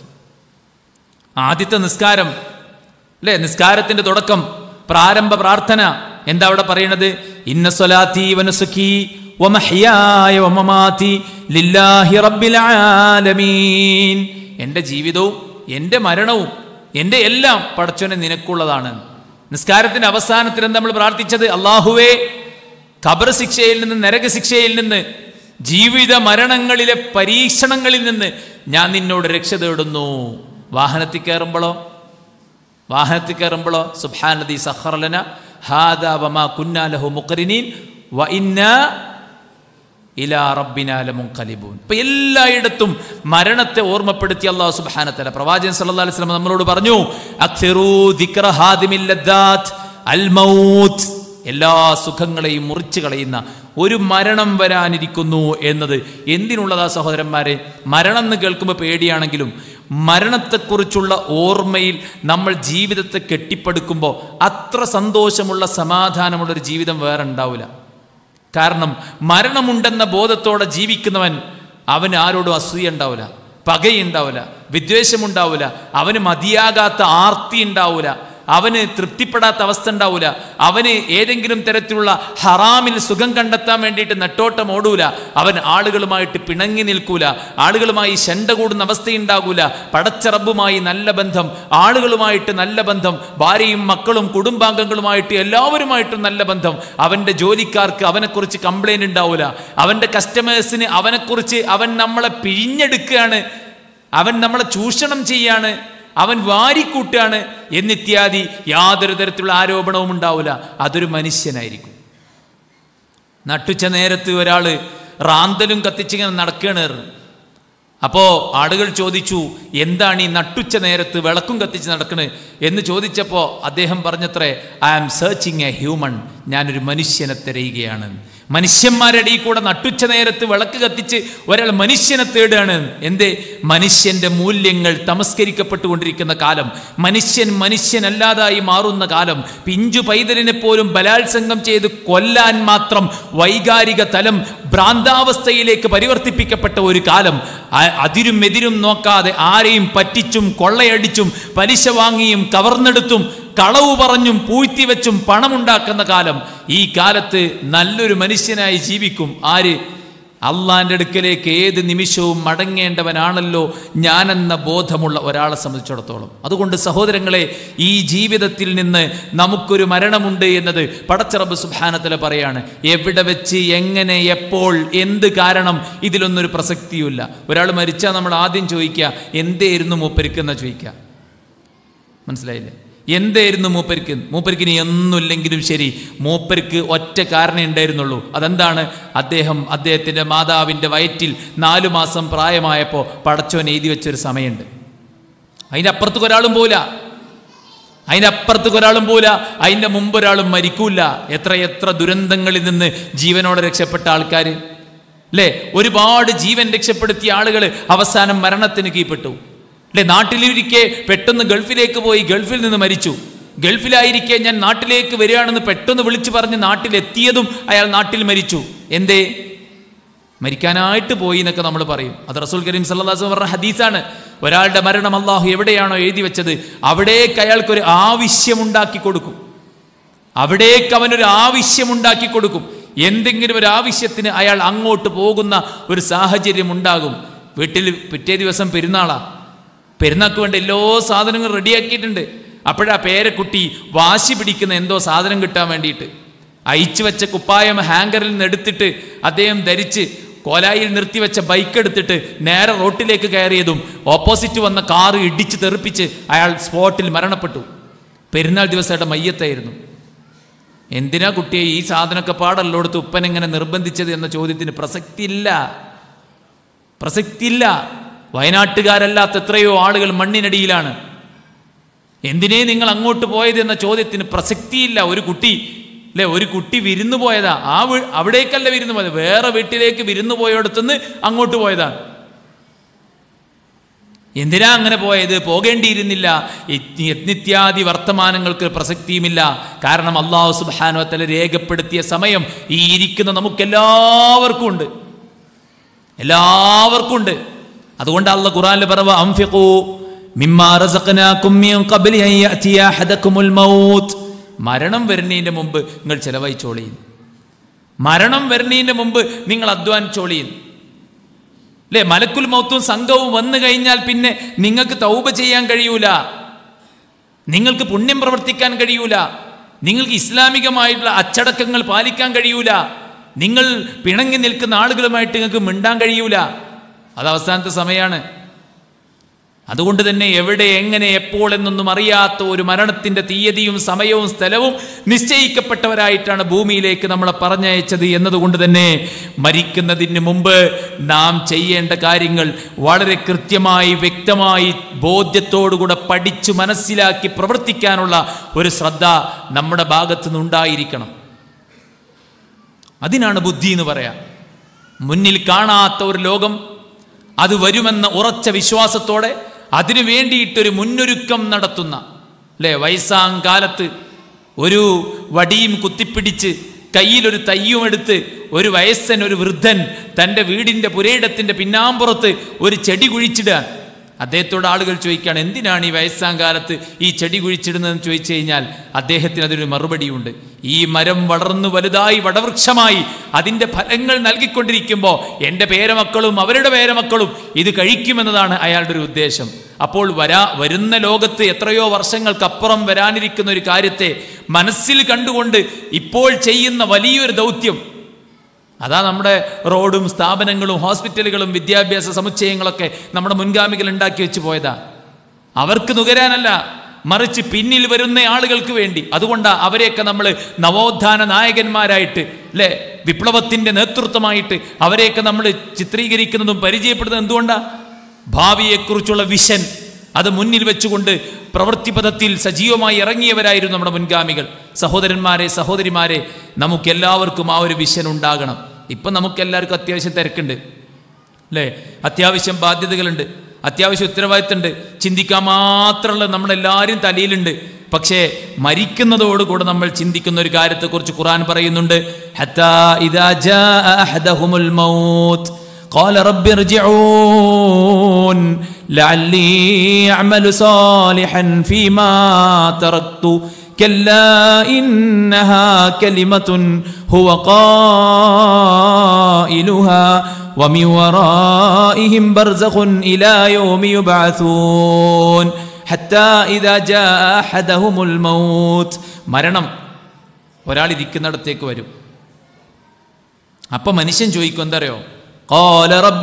ആദ്യത്തെ നിസ്കാരം അല്ലേ നിസ്കാരത്തിന്റെ തുടക്കം പ്രാരംഭ പ്രാർത്ഥന എന്താ അവിടെ പറയണത് ഇന്ന സ്വലാത്തി വനസുഖി വമഹ്യായ വമമാതി ലില്ലാഹി റബ്ബിൽ ആലമീൻ എൻ്റെ ജീവിതവും എൻ്റെ മരണവും എൻ്റെ എല്ലാം പടച്ചോനെ നിനക്കുള്ളതാണ് നിസ്കാരത്തിന്റെ അവസാനത്തിൽ എന്താ നമ്മൾ പ്രാർത്ഥിച്ചത് അള്ളാഹുവേ ഖബർ ശിക്ഷയിൽ നിന്ന് നരക ശിക്ഷയിൽ നിന്ന് ജീവിത മരണങ്ങളിലെ പരീക്ഷണങ്ങളിൽ നിന്ന് ഞാൻ നിന്നോട് രക്ഷ തേടുന്നു വാഹനത്തിൽ കയറുമ്പോഴോ വാഹനത്തിൽ കയറുമ്പോഴോ സുബ്ഹാനദി സഹർലന ഹാദാ വമാ കുന്നാലഹു മുഖറിനീൻ വ ഇന്നാ ഇലാ റബ്ബിനാലമും കലിബൂൻ ഇപ്പൊ എല്ലായിടത്തും മരണത്തെ ഓർമ്മപ്പെടുത്തി അള്ളാഹു സുബ്ഹാനത്തല പ്രവാചകൻ സല്ലല്ലാഹു അലൈഹി വസല്ലം നമ്മളോട് പറഞ്ഞു അക്സിറൂ ദിക്ര ഹാദിമിൽ ലദ്ദാത്ത് അൽ മൗത്ത് എല്ലാ സുഖങ്ങളെയും മുറിച്ചു കളയുന്ന ഒരു മരണം വരാനിരിക്കുന്നു എന്നത് എന്തിനുള്ളതാ സഹോദരന്മാരെ മരണം എന്ന് കേൾക്കുമ്പോൾ പേടിയാണെങ്കിലും മരണത്തെക്കുറിച്ചുള്ള ഓർമ്മയിൽ നമ്മൾ ജീവിതത്തെ കെട്ടിപ്പടുക്കുമ്പോൾ അത്ര സന്തോഷമുള്ള സമാധാനമുള്ള ഒരു ജീവിതം വേറെ ഉണ്ടാവില്ല കാരണം മരണമുണ്ടെന്ന ബോധത്തോടെ ജീവിക്കുന്നവൻ അവന് ആരോടും അസൂയ ഉണ്ടാവില്ല പകയുണ്ടാവില്ല വിദ്വേഷമുണ്ടാവില്ല അവന് മതിയാകാത്ത ആർത്തി ഉണ്ടാവില്ല അവന് തൃപ്തിപ്പെടാത്ത അവസ്ഥ ഉണ്ടാവില്ല അവന് ഏതെങ്കിലും തരത്തിലുള്ള ഹറാമിൽ സുഖം കണ്ടെത്താൻ വേണ്ടിയിട്ട് നെട്ടോട്ടം ഓടൂല അവൻ ആളുകളുമായിട്ട് പിണങ്ങി നിൽക്കൂല ആളുകളുമായി ശണ്ട കൂടുന്ന അവസ്ഥയുണ്ടാകൂല പടച്ചറബുമായി നല്ല ബന്ധം ആളുകളുമായിട്ട് നല്ല ബന്ധം ഭാര്യയും മക്കളും കുടുംബാംഗങ്ങളുമായിട്ട് എല്ലാവരുമായിട്ടും നല്ല ബന്ധം അവൻ്റെ ജോലിക്കാർക്ക് അവനെക്കുറിച്ച് കംപ്ലൈൻറ്റ് ഉണ്ടാവില്ല അവൻ്റെ കസ്റ്റമേഴ്സിന് അവനെക്കുറിച്ച് അവൻ നമ്മളെ പിഴിഞ്ഞെടുക്കുകയാണ് അവൻ നമ്മളെ ചൂഷണം ചെയ്യാണ് അവൻ വാരിക്കൂട്ടാണ് എന്നിത്യാദി യാതൊരു തരത്തിലുള്ള ആരോപണവും ഉണ്ടാവില്ല അതൊരു മനുഷ്യനായിരിക്കും നട്ടുച്ച നേരത്ത് ഒരാൾ റാന്തലും കത്തിച്ചിങ്ങനെ നടക്കുകയാണ് അപ്പോ ആളുകൾ ചോദിച്ചു എന്താണ് ഈ നട്ടുച്ച നേരത്ത് വിളക്കും കത്തിച്ച് നടക്കണത് എന്ന് ചോദിച്ചപ്പോൾ അദ്ദേഹം പറഞ്ഞത്രേ I am searching a human ഞാനൊരു മനുഷ്യനെ തിരയുകയാണ് മനുഷ്യന്മാരുടെ ഇടയിൽ കൂടെ നട്ടുച്ച നേരത്ത് വിളക്ക് കത്തിച്ച് ഒരാൾ മനുഷ്യനെ തേടുകയാണ് എന്തേ മനുഷ്യന്റെ മൂല്യങ്ങൾ തമസ്കരിക്കപ്പെട്ടുകൊണ്ടിരിക്കുന്ന കാലം മനുഷ്യൻ മനുഷ്യനല്ലാതായി മാറുന്ന കാലം പിഞ്ചു പൈതലിനെ പോലും ബലാത്സംഗം ചെയ്ത് കൊല്ലാൻ മാത്രം വൈകാരിക തലം ഭ്രാന്താവസ്ഥയിലേക്ക് പരിവർത്തിപ്പിക്കപ്പെട്ട ഒരു കാലം അ- അതിരും എതിരും നോക്കാതെ ആരെയും പറ്റിച്ചും കൊള്ളയടിച്ചും പലിശ വാങ്ങിയും കവർന്നെടുത്തും കളവ് പറഞ്ഞും പൂഴ്ത്തിവെച്ചും പണമുണ്ടാക്കുന്ന കാലം ഈ കാലത്ത് നല്ലൊരു മനുഷ്യനായി ജീവിക്കും ആര് അള്ളാന്റെ അടുക്കലേക്ക് ഏത് നിമിഷവും മടങ്ങേണ്ടവനാണല്ലോ ഞാനെന്ന ബോധമുള്ള ഒരാളെ സംബന്ധിച്ചിടത്തോളം അതുകൊണ്ട് സഹോദരങ്ങളെ ഈ ജീവിതത്തിൽ നിന്ന് നമുക്കൊരു മരണമുണ്ട് എന്നത് പടച്ചറബ് സുബാനത്തില പറയാണ് എവിടെ വെച്ച് എങ്ങനെ എപ്പോൾ എന്ത് കാരണം ഇതിലൊന്നൊരു പ്രസക്തിയുമില്ല ഒരാൾ മരിച്ചാൽ നമ്മൾ ആദ്യം ചോദിക്കുക എന്തേയിരുന്നു മൂപ്പരിക്കുന്ന ചോദിക്കുക മനസ്സിലായില്ലേ എന്തായിരുന്നു മൂപ്പരിക്ക് മൂപ്പരിക്കിന് ഒന്നുമില്ലെങ്കിലും ശരി മൂപ്പരിക്ക് ഒറ്റ കാരണേ ഉണ്ടായിരുന്നുള്ളൂ അതെന്താണ് അദ്ദേഹം അദ്ദേഹത്തിൻ്റെ മാതാവിൻ്റെ വയറ്റിൽ നാലു മാസം പ്രായമായപ്പോൾ പടച്ചോൻ എഴുതി വെച്ചൊരു സമയമുണ്ട് അതിൻ്റെ അപ്പുറത്തേക്ക് ഒരാളും പോവില്ല അതിൻ്റെ അപ്പുറത്തേക്ക് ഒരാളും പോവില്ല അതിൻ്റെ മുമ്പ് ഒരാളും മരിക്കൂല എത്ര എത്ര ദുരന്തങ്ങളിൽ നിന്ന് ജീവനോടെ രക്ഷപ്പെട്ട ആൾക്കാർ അല്ലേ ഒരുപാട് ജീവൻ രക്ഷപ്പെടുത്തിയ ആളുകൾ അവസാനം മരണത്തിന് കീഴ്പ്പെട്ടു അല്ലെ നാട്ടിലിരിക്കെ പെട്ടെന്ന് ഗൾഫിലേക്ക് പോയി ഗൾഫിൽ നിന്ന് മരിച്ചു ഗൾഫിലായിരിക്കെ ഞാൻ നാട്ടിലേക്ക് വരികയാണെന്ന് പെട്ടെന്ന് വിളിച്ചു പറഞ്ഞ് നാട്ടിലെത്തിയതും അയാൾ നാട്ടിൽ മരിച്ചു എന്തേ മരിക്കാനായിട്ട് പോയി എന്നൊക്കെ നമ്മൾ പറയും അത് റസൂൽ കരീം സല്ലാസ് പറഞ്ഞ ഹദീസാണ് ഒരാളുടെ മരണം അള്ളാഹു എവിടെയാണോ എഴുതി വെച്ചത് അവിടേക്ക് അയാൾക്കൊരു ആവശ്യമുണ്ടാക്കി കൊടുക്കും അവിടേക്ക് അവനൊരു ആവശ്യമുണ്ടാക്കി കൊടുക്കും എന്തെങ്കിലും ഒരു ആവശ്യത്തിന് അയാൾ അങ്ങോട്ട് പോകുന്ന ഒരു സാഹചര്യം ഉണ്ടാകും വീട്ടിൽ പിറ്റേ ദിവസം പെരുന്നാളാ പെരുന്നാൾക്ക് വേണ്ട എല്ലാ സാധനങ്ങളും റെഡിയാക്കിയിട്ടുണ്ട് അപ്പോഴാ പേരക്കുട്ടി വാശി പിടിക്കുന്ന എന്തോ സാധനം കിട്ടാൻ വേണ്ടിയിട്ട് അയച്ചു വെച്ച കുപ്പായം ഹാങ്കറിൽ നിന്ന് എടുത്തിട്ട് അദ്ദേഹം ധരിച്ച് കോലായിൽ നിർത്തിവെച്ച ബൈക്ക് എടുത്തിട്ട് നേരെ റോട്ടിലേക്ക് കയറിയതും ഓപ്പോസിറ്റ് വന്ന കാറ് ഇടിച്ച് തെറിപ്പിച്ച് അയാൾ സ്പോട്ടിൽ മരണപ്പെട്ടു പെരുന്നാൾ ദിവസമായിട്ട് മയ്യത്തായിരുന്നു എന്തിനാ കുട്ടിയെ ഈ സാധനമൊക്കെ പാടല്ലോടത്ത് ഉപ്പൻ എങ്ങനെ നിർബന്ധിച്ചത് എന്ന ചോദ്യത്തിന് പ്രസക്തിയില്ല പ്രസക്തിയില്ല വയനാട്ടുകാരല്ലാത്ത എത്രയോ ആളുകൾ മണ്ണിനടിയിലാണ് എന്തിനേ നിങ്ങൾ അങ്ങോട്ട് പോയത് എന്ന ചോദ്യത്തിന് പ്രസക്തിയില്ല ഒരു കുട്ടി അല്ലെ ഒരു കുട്ടി വിരുന്നു പോയതാ ആ വീ- അവിടേക്കല്ല വിരുന്നു പോയത് വേറെ വീട്ടിലേക്ക് വിരുന്നു പോയടത്തുനിന്ന് അങ്ങോട്ട് പോയതാണ് എന്തിനാ അങ്ങനെ പോയത് പോകേണ്ടിയിരുന്നില്ല ഇ- നിത്യാദി വർത്തമാനങ്ങൾക്ക് പ്രസക്തിയുമില്ല കാരണം അള്ളാഹു സുബാനുവത്തല രേഖപ്പെടുത്തിയ സമയം ഈ ഇരിക്കുന്ന നമുക്കെല്ലാവർക്കും ഉണ്ട് എല്ലാവർക്കും ഉണ്ട് അതുകൊണ്ട് അള്ള ഖുറാനിൽ പറവ അംഫിഖു മിമ്മാ റസഖനാകും മിൻ ഖബ്ലി അൻ യഅതിയ അഹദകുമുൽ മൗത്ത് മരണം വരുന്നതിൻ്റെ മുമ്പ് നിങ്ങൾ ചെലവഴിച്ചോളിയും മരണം വരുന്നതിൻ്റെ മുമ്പ് നിങ്ങൾ അധ്വാനിച്ചോളിയും അല്ലേ മലക്കുൽ മൗത്തും സംഘവും വന്നു കഴിഞ്ഞാൽ പിന്നെ നിങ്ങൾക്ക് തൗബ ചെയ്യാൻ കഴിയൂല നിങ്ങൾക്ക് പുണ്യം പ്രവർത്തിക്കാൻ കഴിയൂല നിങ്ങൾക്ക് ഇസ്ലാമികമായിട്ടുള്ള അച്ചടക്കങ്ങൾ പാലിക്കാൻ കഴിയൂല നിങ്ങൾ പിണങ്ങി നിൽക്കുന്ന ആളുകളുമായിട്ട് നിങ്ങൾക്ക് മിണ്ടാൻ കഴിയൂല അത് അവസാനത്തെ സമയമാണ് അതുകൊണ്ട് തന്നെ എവിടെ എങ്ങനെ എപ്പോൾ എന്നൊന്നും അറിയാത്ത ഒരു മരണത്തിന്റെ തീയതിയും സമയവും സ്ഥലവും നിശ്ചയിക്കപ്പെട്ടവരായിട്ടാണ് ഭൂമിയിലേക്ക് നമ്മളെ പറഞ്ഞയച്ചത് എന്നതുകൊണ്ട് തന്നെ മരിക്കുന്നതിന് മുമ്പ് നാം ചെയ്യേണ്ട കാര്യങ്ങൾ വളരെ കൃത്യമായി വ്യക്തമായി ബോധ്യത്തോടുകൂടെ പഠിച്ചു മനസ്സിലാക്കി പ്രവർത്തിക്കാനുള്ള ഒരു ശ്രദ്ധ നമ്മുടെ ഭാഗത്തു നിന്നുണ്ടായിരിക്കണം അതിനാണ് ബുദ്ധി എന്ന് പറയാം മുന്നിൽ കാണാത്ത ഒരു ലോകം അത് വരുമെന്ന ഉറച്ച വിശ്വാസത്തോടെ അതിനു വേണ്ടിയിട്ടൊരു മുന്നൊരുക്കം നടത്തുന്ന അല്ലേ വയസ്സാം കാലത്ത് ഒരു വടിയും കുത്തിപ്പിടിച്ച് കയ്യിലൊരു തയ്യും എടുത്ത് ഒരു വയസ്സൻ ഒരു വൃദ്ധൻ തൻ്റെ വീടിൻ്റെ പുരയിടത്തിൻ്റെ പിന്നാമ്പുറത്ത് ഒരു ചെടി കുഴിച്ചിടുക അദ്ദേഹത്തോട് ആളുകൾ ചോദിക്കുകയാണ് എന്തിനാണ് ഈ വയസ്സാം കാലത്ത് ഈ ചെടി കുഴിച്ചിടുന്നതെന്ന് ചോദിച്ചു കഴിഞ്ഞാൽ അദ്ദേഹത്തിന് അതിനൊരു മറുപടിയുണ്ട് ഈ മരം വളർന്നു വലുതായി വടവൃക്ഷമായി അതിൻ്റെ ഫലങ്ങൾ നൽകിക്കൊണ്ടിരിക്കുമ്പോൾ എൻ്റെ പേരമക്കളും അവരുടെ പേരമക്കളും ഇത് കഴിക്കുമെന്നതാണ് അയാളുടെ ഒരു ഉദ്ദേശം അപ്പോൾ വരാ വരുന്ന ലോകത്ത് എത്രയോ വർഷങ്ങൾക്കപ്പുറം വരാനിരിക്കുന്ന ഒരു കാര്യത്തെ മനസ്സിൽ കണ്ടുകൊണ്ട് ഇപ്പോൾ ചെയ്യുന്ന വലിയൊരു ദൗത്യം അതാ നമ്മുടെ റോഡും സ്ഥാപനങ്ങളും ഹോസ്പിറ്റലുകളും വിദ്യാഭ്യാസ സമുച്ചയങ്ങളൊക്കെ നമ്മുടെ മുൻഗാമികൾ ഉണ്ടാക്കി വെച്ച് പോയതാ അവർക്ക് നുകരാനല്ല മറിച്ച് പിന്നിൽ വരുന്ന ആളുകൾക്ക് വേണ്ടി അതുകൊണ്ടാണ് അവരെയൊക്കെ നമ്മൾ നവോത്ഥാന നായകന്മാരായിട്ട് അല്ലേ വിപ്ലവത്തിന്റെ നേതൃത്വമായിട്ട് അവരെയൊക്കെ നമ്മൾ ചിത്രീകരിക്കുന്നതും പരിചയപ്പെടുന്നതും എന്തുകൊണ്ടാ ഭാവിയെക്കുറിച്ചുള്ള വിഷൻ അത് മുന്നിൽ വെച്ചുകൊണ്ട് പ്രവൃത്തിപഥത്തിൽ സജീവമായി ഇറങ്ങിയവരായിരുന്നു നമ്മുടെ മുൻഗാമികൾ സഹോദരന്മാരെ സഹോദരിമാരെ നമുക്കെല്ലാവർക്കും ആ ഒരു വിഷൻ ഉണ്ടാകണം ഇപ്പം നമുക്കെല്ലാവർക്കും അത്യാവശ്യം തിരക്കുണ്ട് അല്ലേ അത്യാവശ്യം ബാധ്യതകളുണ്ട് അത്യാവശ്യം ഉത്തരവാദിത്തമുണ്ട് ചിന്തിക്കാൻ മാത്രമുള്ള നമ്മളെല്ലാവരും തലയിലുണ്ട് പക്ഷേ മരിക്കുന്നതോടുകൂടെ നമ്മൾ ചിന്തിക്കുന്ന ഒരു കാര്യത്തെക്കുറിച്ച് ഖുറാൻ പറയുന്നുണ്ട് ഹത്താ ഇദാ ജാഅ അഹദഹുമുൽ മൗത്ത് قال رب ارجعون لعلي أعمل صالحا فيما تركت كلا إنها كلمة هو قائلها ومن ورائهم برزخ إلى يوم يبعثون حتى إذا جاء أحدهم الموت മരണം ഒരാൾ ഇരിക്കുന്നിടത്തേക്ക് വരും അപ്പൊ മനുഷ്യൻ ചോദിക്കും എന്താ അറിയോ قال رب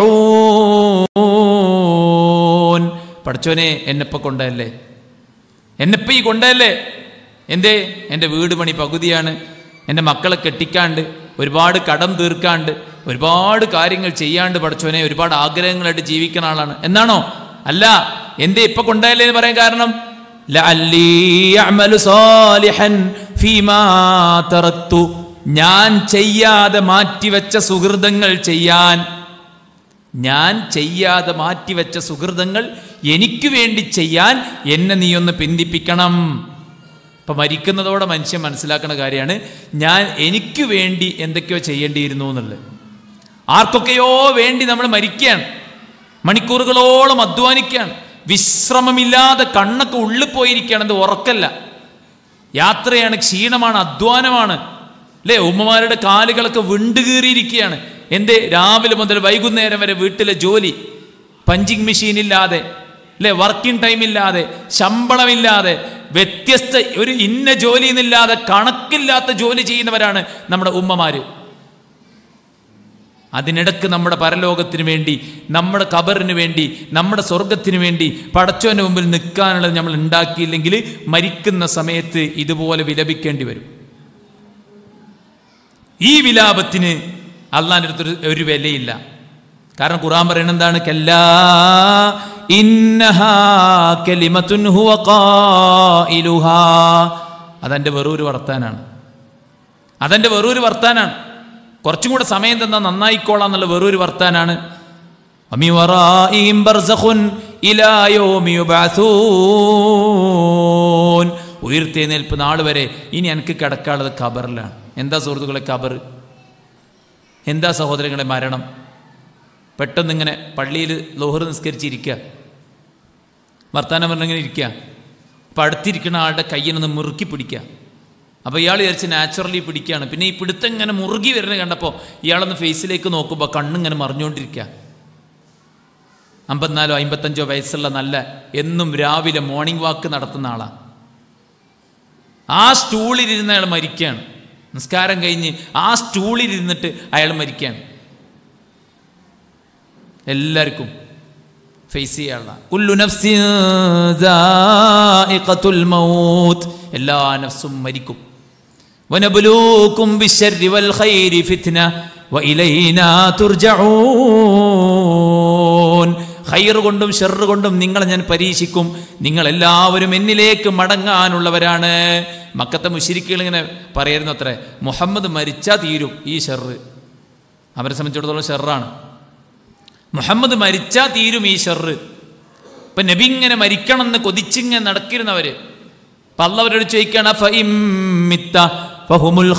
ارجعون പഠിച്ചോനെ എന്നെപ്പ കൊണ്ടല്ലേ എന്നെപ്പ ഈ കൊണ്ടല്ലേ എന്തേ എൻ്റെ വീട് പണി പകുതിയാണ് എൻ്റെ മക്കളെ കെട്ടിക്കാണ്ട് ഒരുപാട് കടം തീർക്കാണ്ട് ഒരുപാട് കാര്യങ്ങൾ ചെയ്യാണ്ട് പഠിച്ചോനെ ഒരുപാട് ആഗ്രഹങ്ങളായിട്ട് ജീവിക്കുന്ന ആളാണ് എന്നാണോ അല്ല എന്തേ ഇപ്പൊ കൊണ്ടല്ലേ എന്ന് പറയാൻ കാരണം ലഅല്ലി അഅമലു സാലിഹൻ ഫീമാ തറക്തു ഞാൻ ചെയ്യാതെ മാറ്റിവെച്ച സുഹൃതങ്ങൾ ചെയ്യാൻ ഞാൻ ചെയ്യാതെ മാറ്റിവെച്ച സുഹൃതങ്ങൾ എനിക്ക് വേണ്ടി ചെയ്യാൻ എന്നെ നീ ഒന്ന് പിന്തിപ്പിക്കണം ഇപ്പൊ മരിക്കുന്നതോടെ മനുഷ്യൻ മനസ്സിലാക്കുന്ന കാര്യമാണ് ഞാൻ എനിക്ക് വേണ്ടി എന്തൊക്കെയോ ചെയ്യേണ്ടിയിരുന്നു എന്നുള്ളത് ആർക്കൊക്കെയോ വേണ്ടി നമ്മൾ മരിക്കുകയാണ് മണിക്കൂറുകളോളം അധ്വാനിക്കുകയാണ് വിശ്രമമില്ലാതെ കണ്ണൊക്കെ ഉള്ളിൽ പോയിരിക്കുകയാണ് ഇത് ഉറക്കല്ല യാത്രയാണ് ക്ഷീണമാണ് അധ്വാനമാണ് അല്ലേ ഉമ്മമാരുടെ കാലുകളൊക്കെ വിണ്ടുകീറിയിരിക്കുകയാണ് എന്തേ രാവിലെ മുതൽ വൈകുന്നേരം വരെ വീട്ടിലെ ജോലി പഞ്ചിങ് മെഷീൻ ഇല്ലാതെ അല്ലേ വർക്കിംഗ് ടൈം ഇല്ലാതെ ശമ്പളമില്ലാതെ വ്യത്യസ്ത ഒരു ഇന്ന ജോലി എന്നില്ലാതെ കണക്കില്ലാത്ത ജോലി ചെയ്യുന്നവരാണ് നമ്മുടെ ഉമ്മമാര് അതിനിടക്ക് നമ്മുടെ പരലോകത്തിന് വേണ്ടി നമ്മുടെ കബറിന് വേണ്ടി നമ്മുടെ സ്വർഗത്തിന് വേണ്ടി പടച്ചോന്റെ മുമ്പിൽ നിൽക്കാനുള്ളത് നമ്മൾ ഉണ്ടാക്കിയില്ലെങ്കിൽ മരിക്കുന്ന സമയത്ത് ഇതുപോലെ വിലപിക്കേണ്ടി വരും ഈ വിലാപത്തിന് അള്ളാൻ്റെ അടുത്തൊരു ഒരു വിലയില്ല കാരണം ഖുറാൻ പറയുന്നത് എന്താണ് കല്ലാ ഇന്നഹാ കലിമത്തുൻ ഹുവ ഖായിലുഹാ അതെൻ്റെ വെറൊരു വർത്താനാണ് അതെൻ്റെ വെറൊരു വർത്താനാണ് കുറച്ചും കൂടെ സമയം തന്നാൽ നന്നായിക്കോളാം എന്നുള്ള വെറൊരു വർത്താനാണ് വമി വറാഇഹിം ബർസഖുൻ ഇലാ യൗമി യുബഅസൂൻ ഉയർത്തെഴുന്നേൽപ്പ് നാൾ വരെ ഇനി എനിക്ക് കിടക്കാനുള്ളത് ഖബറിലാണ് എന്താ സുഹൃത്തുക്കളെ ഖബർ എന്താ സഹോദരങ്ങളെ മരണം പെട്ടെന്ന് ഇങ്ങനെ പള്ളിയിൽ ലോഹർ നിസ്കരിച്ചിരിക്കുക വർത്താനം പറഞ്ഞിങ്ങനെ ഇരിക്കുക അപ്പം അടുത്തിരിക്കുന്ന ആളുടെ കയ്യിനൊന്ന് മുറുക്കി പിടിക്കുക അപ്പോൾ ഇയാൾ വിചാരിച്ച് നാച്ചുറലി പിടിക്കുകയാണ് പിന്നെ ഈ പിടുത്തം ഇങ്ങനെ മുറുകി വരുന്നത് കണ്ടപ്പോൾ ഇയാളൊന്ന് ഫേസിലേക്ക് നോക്കുമ്പോൾ കണ്ണിങ്ങനെ മറിഞ്ഞുകൊണ്ടിരിക്കുക അമ്പത്തിനാലോ അമ്പത്തഞ്ചോ വയസ്സുള്ള നല്ല എന്നും രാവിലെ മോർണിംഗ് വാക്ക് നടത്തുന്ന ആളാണ് ആ സ്റ്റൂളിലിരുന്ന് അയാൾ മരിക്കുകയാണ് നിസ്കാരം കഴിഞ്ഞ് ആ സ്റ്റൂളിലിരുന്നിട്ട് അയാൾ മരിക്കുകയാണ് എല്ലാവർക്കും ഫേസ് ചെയ്യാനുള്ള കുല്ലു നഫ്സിൻ ദാഇഖത്തുൽ മൗത്ത് എല്ലാ നഫ്സും മരിക്കും വനബ്ലൂക്കും ബിശ്ശർരി വൽ ഖൈരി ഫിത്ന വഇലൈനാ തുർജഊൻ ഖൈർ കൊണ്ടും ഷെർ കൊണ്ടും നിങ്ങളെ ഞാൻ പരീക്ഷിക്കും നിങ്ങൾ എല്ലാവരും എന്നിലേക്ക് മടങ്ങാനുള്ളവരാണ് മക്കത്തെ മുഷിരിക്കുകൾ ഇങ്ങനെ പറയായിരുന്നു അത്രേ മുഹമ്മദ് മരിച്ചാൽ തീരും ഈ ഷെറ് അവരെ സംബന്ധിച്ചിടത്തോളം ഷെറാണ് മുഹമ്മദ് മരിച്ചാൽ തീരും ഈ ഷെറ് ഇപ്പൊ നബി ഇങ്ങനെ മരിക്കണം എന്ന് കൊതിച്ചിങ്ങനെ നടക്കിരുന്നവര് അപ്പൊ അല്ല അവരോട് ചോദിക്കാണ് ഫഇമ്മിത്ത ഫഹുമുൽ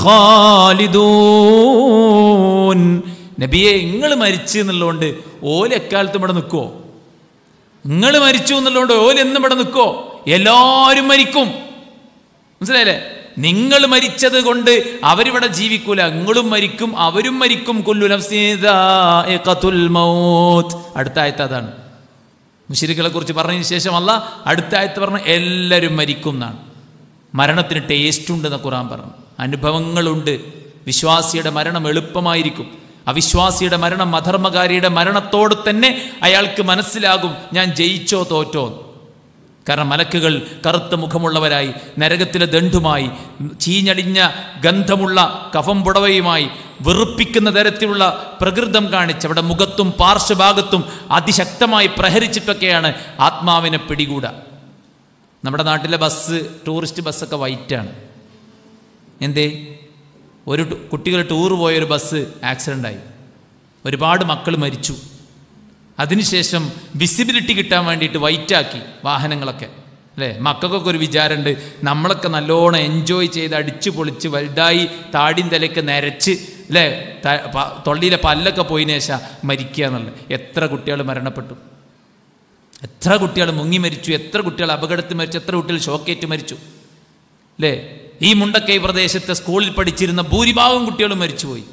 ഖാലിദൂൻ നബിയെ നിങ്ങൾ മരിച്ചു എന്നുള്ളതുകൊണ്ട് ഓല് എക്കാലത്തും ഇവിടെ നിൽക്കുവോ നിങ്ങൾ മരിച്ചു എന്നുള്ളതുകൊണ്ട് ഓല് എന്നും ഇവിടെ നിൽക്കുവോ എല്ലാവരും മരിക്കും മനസ്സിലായില്ലേ നിങ്ങൾ മരിച്ചത് കൊണ്ട് അവരിവിടെ ജീവിക്കൂല നിങ്ങളും മരിക്കും അവരും മരിക്കും കൊല്ലു നഫ്സീദാഇഖത്തുൽ മൗത്ത് അടുത്ത ആയത്ത് അതാണ് മുഷിരികളെ കുറിച്ച് പറഞ്ഞതിന് ശേഷം അല്ല അടുത്ത ആയത്ത് പറഞ്ഞ എല്ലാവരും മരിക്കും എന്നാണ് മരണത്തിന് ടേസ്റ്റ് ഉണ്ട് എന്ന് ഖുറാൻ പറഞ്ഞു അനുഭവങ്ങളുണ്ട് വിശ്വാസിയുടെ മരണം എളുപ്പമായിരിക്കും അവിശ്വാസിയുടെ മരണം അധർമ്മകാരിയുടെ മരണത്തോട് തന്നെ അയാൾക്ക് മനസ്സിലാകും ഞാൻ ജയിച്ചോ തോറ്റോ എന്ന്. കാരണം മലക്കുകൾ കറുത്ത മുഖമുള്ളവരായി നരകത്തിലെ ദണ്ഡുമായി ചീഞ്ഞടിഞ്ഞ ഗന്ധമുള്ള കഫം പുടവയുമായി വെറുപ്പിക്കുന്ന തരത്തിലുള്ള പ്രകൃതം കാണിച്ച് അവിടെ മുഖത്തും പാർശ്വഭാഗത്തും അതിശക്തമായി പ്രഹരിച്ചിട്ടൊക്കെയാണ് ആത്മാവിനെ പിടികൂടുക നമ്മുടെ നാട്ടിലെ ബസ് ടൂറിസ്റ്റ് ബസ്സൊക്കെ വൈറ്റാണ് എന്തേ ഒരു ടു- കുട്ടികൾ ടൂർ പോയൊരു ബസ് ആക്സിഡൻ്റ് ആയി ഒരുപാട് മക്കൾ മരിച്ചു അതിനുശേഷം വിസിബിലിറ്റി കിട്ടാൻ വേണ്ടിയിട്ട് വൈറ്റാക്കി വാഹനങ്ങളൊക്കെ അല്ലേ മക്കൾക്കൊക്കെ ഒരു വിചാരമുണ്ട് നമ്മളൊക്കെ നല്ലോണം എൻജോയ് ചെയ്ത് അടിച്ചു പൊളിച്ച് വലുതായി താടിയും തലയൊക്കെ നരച്ച് അല്ലേ ത- പ- തൊള്ളിയിലെ പല്ലൊക്കെ പോയതിനു ശേഷം മരിക്കുക എന്നുള്ളത് എത്ര കുട്ടികൾ മരണപ്പെട്ടു എത്ര കുട്ടികൾ മുങ്ങി മരിച്ചു എത്ര കുട്ടികൾ അപകടത്തിൽ മരിച്ചു എത്ര കുട്ടികൾ ഷോക്കേറ്റ് മരിച്ചു അല്ലേ ഈ മുണ്ടക്കൈ പ്രദേശത്തെ സ്കൂളിൽ പഠിച്ചിരുന്ന ഭൂരിഭാഗം കുട്ടികളും മരിച്ചുപോയി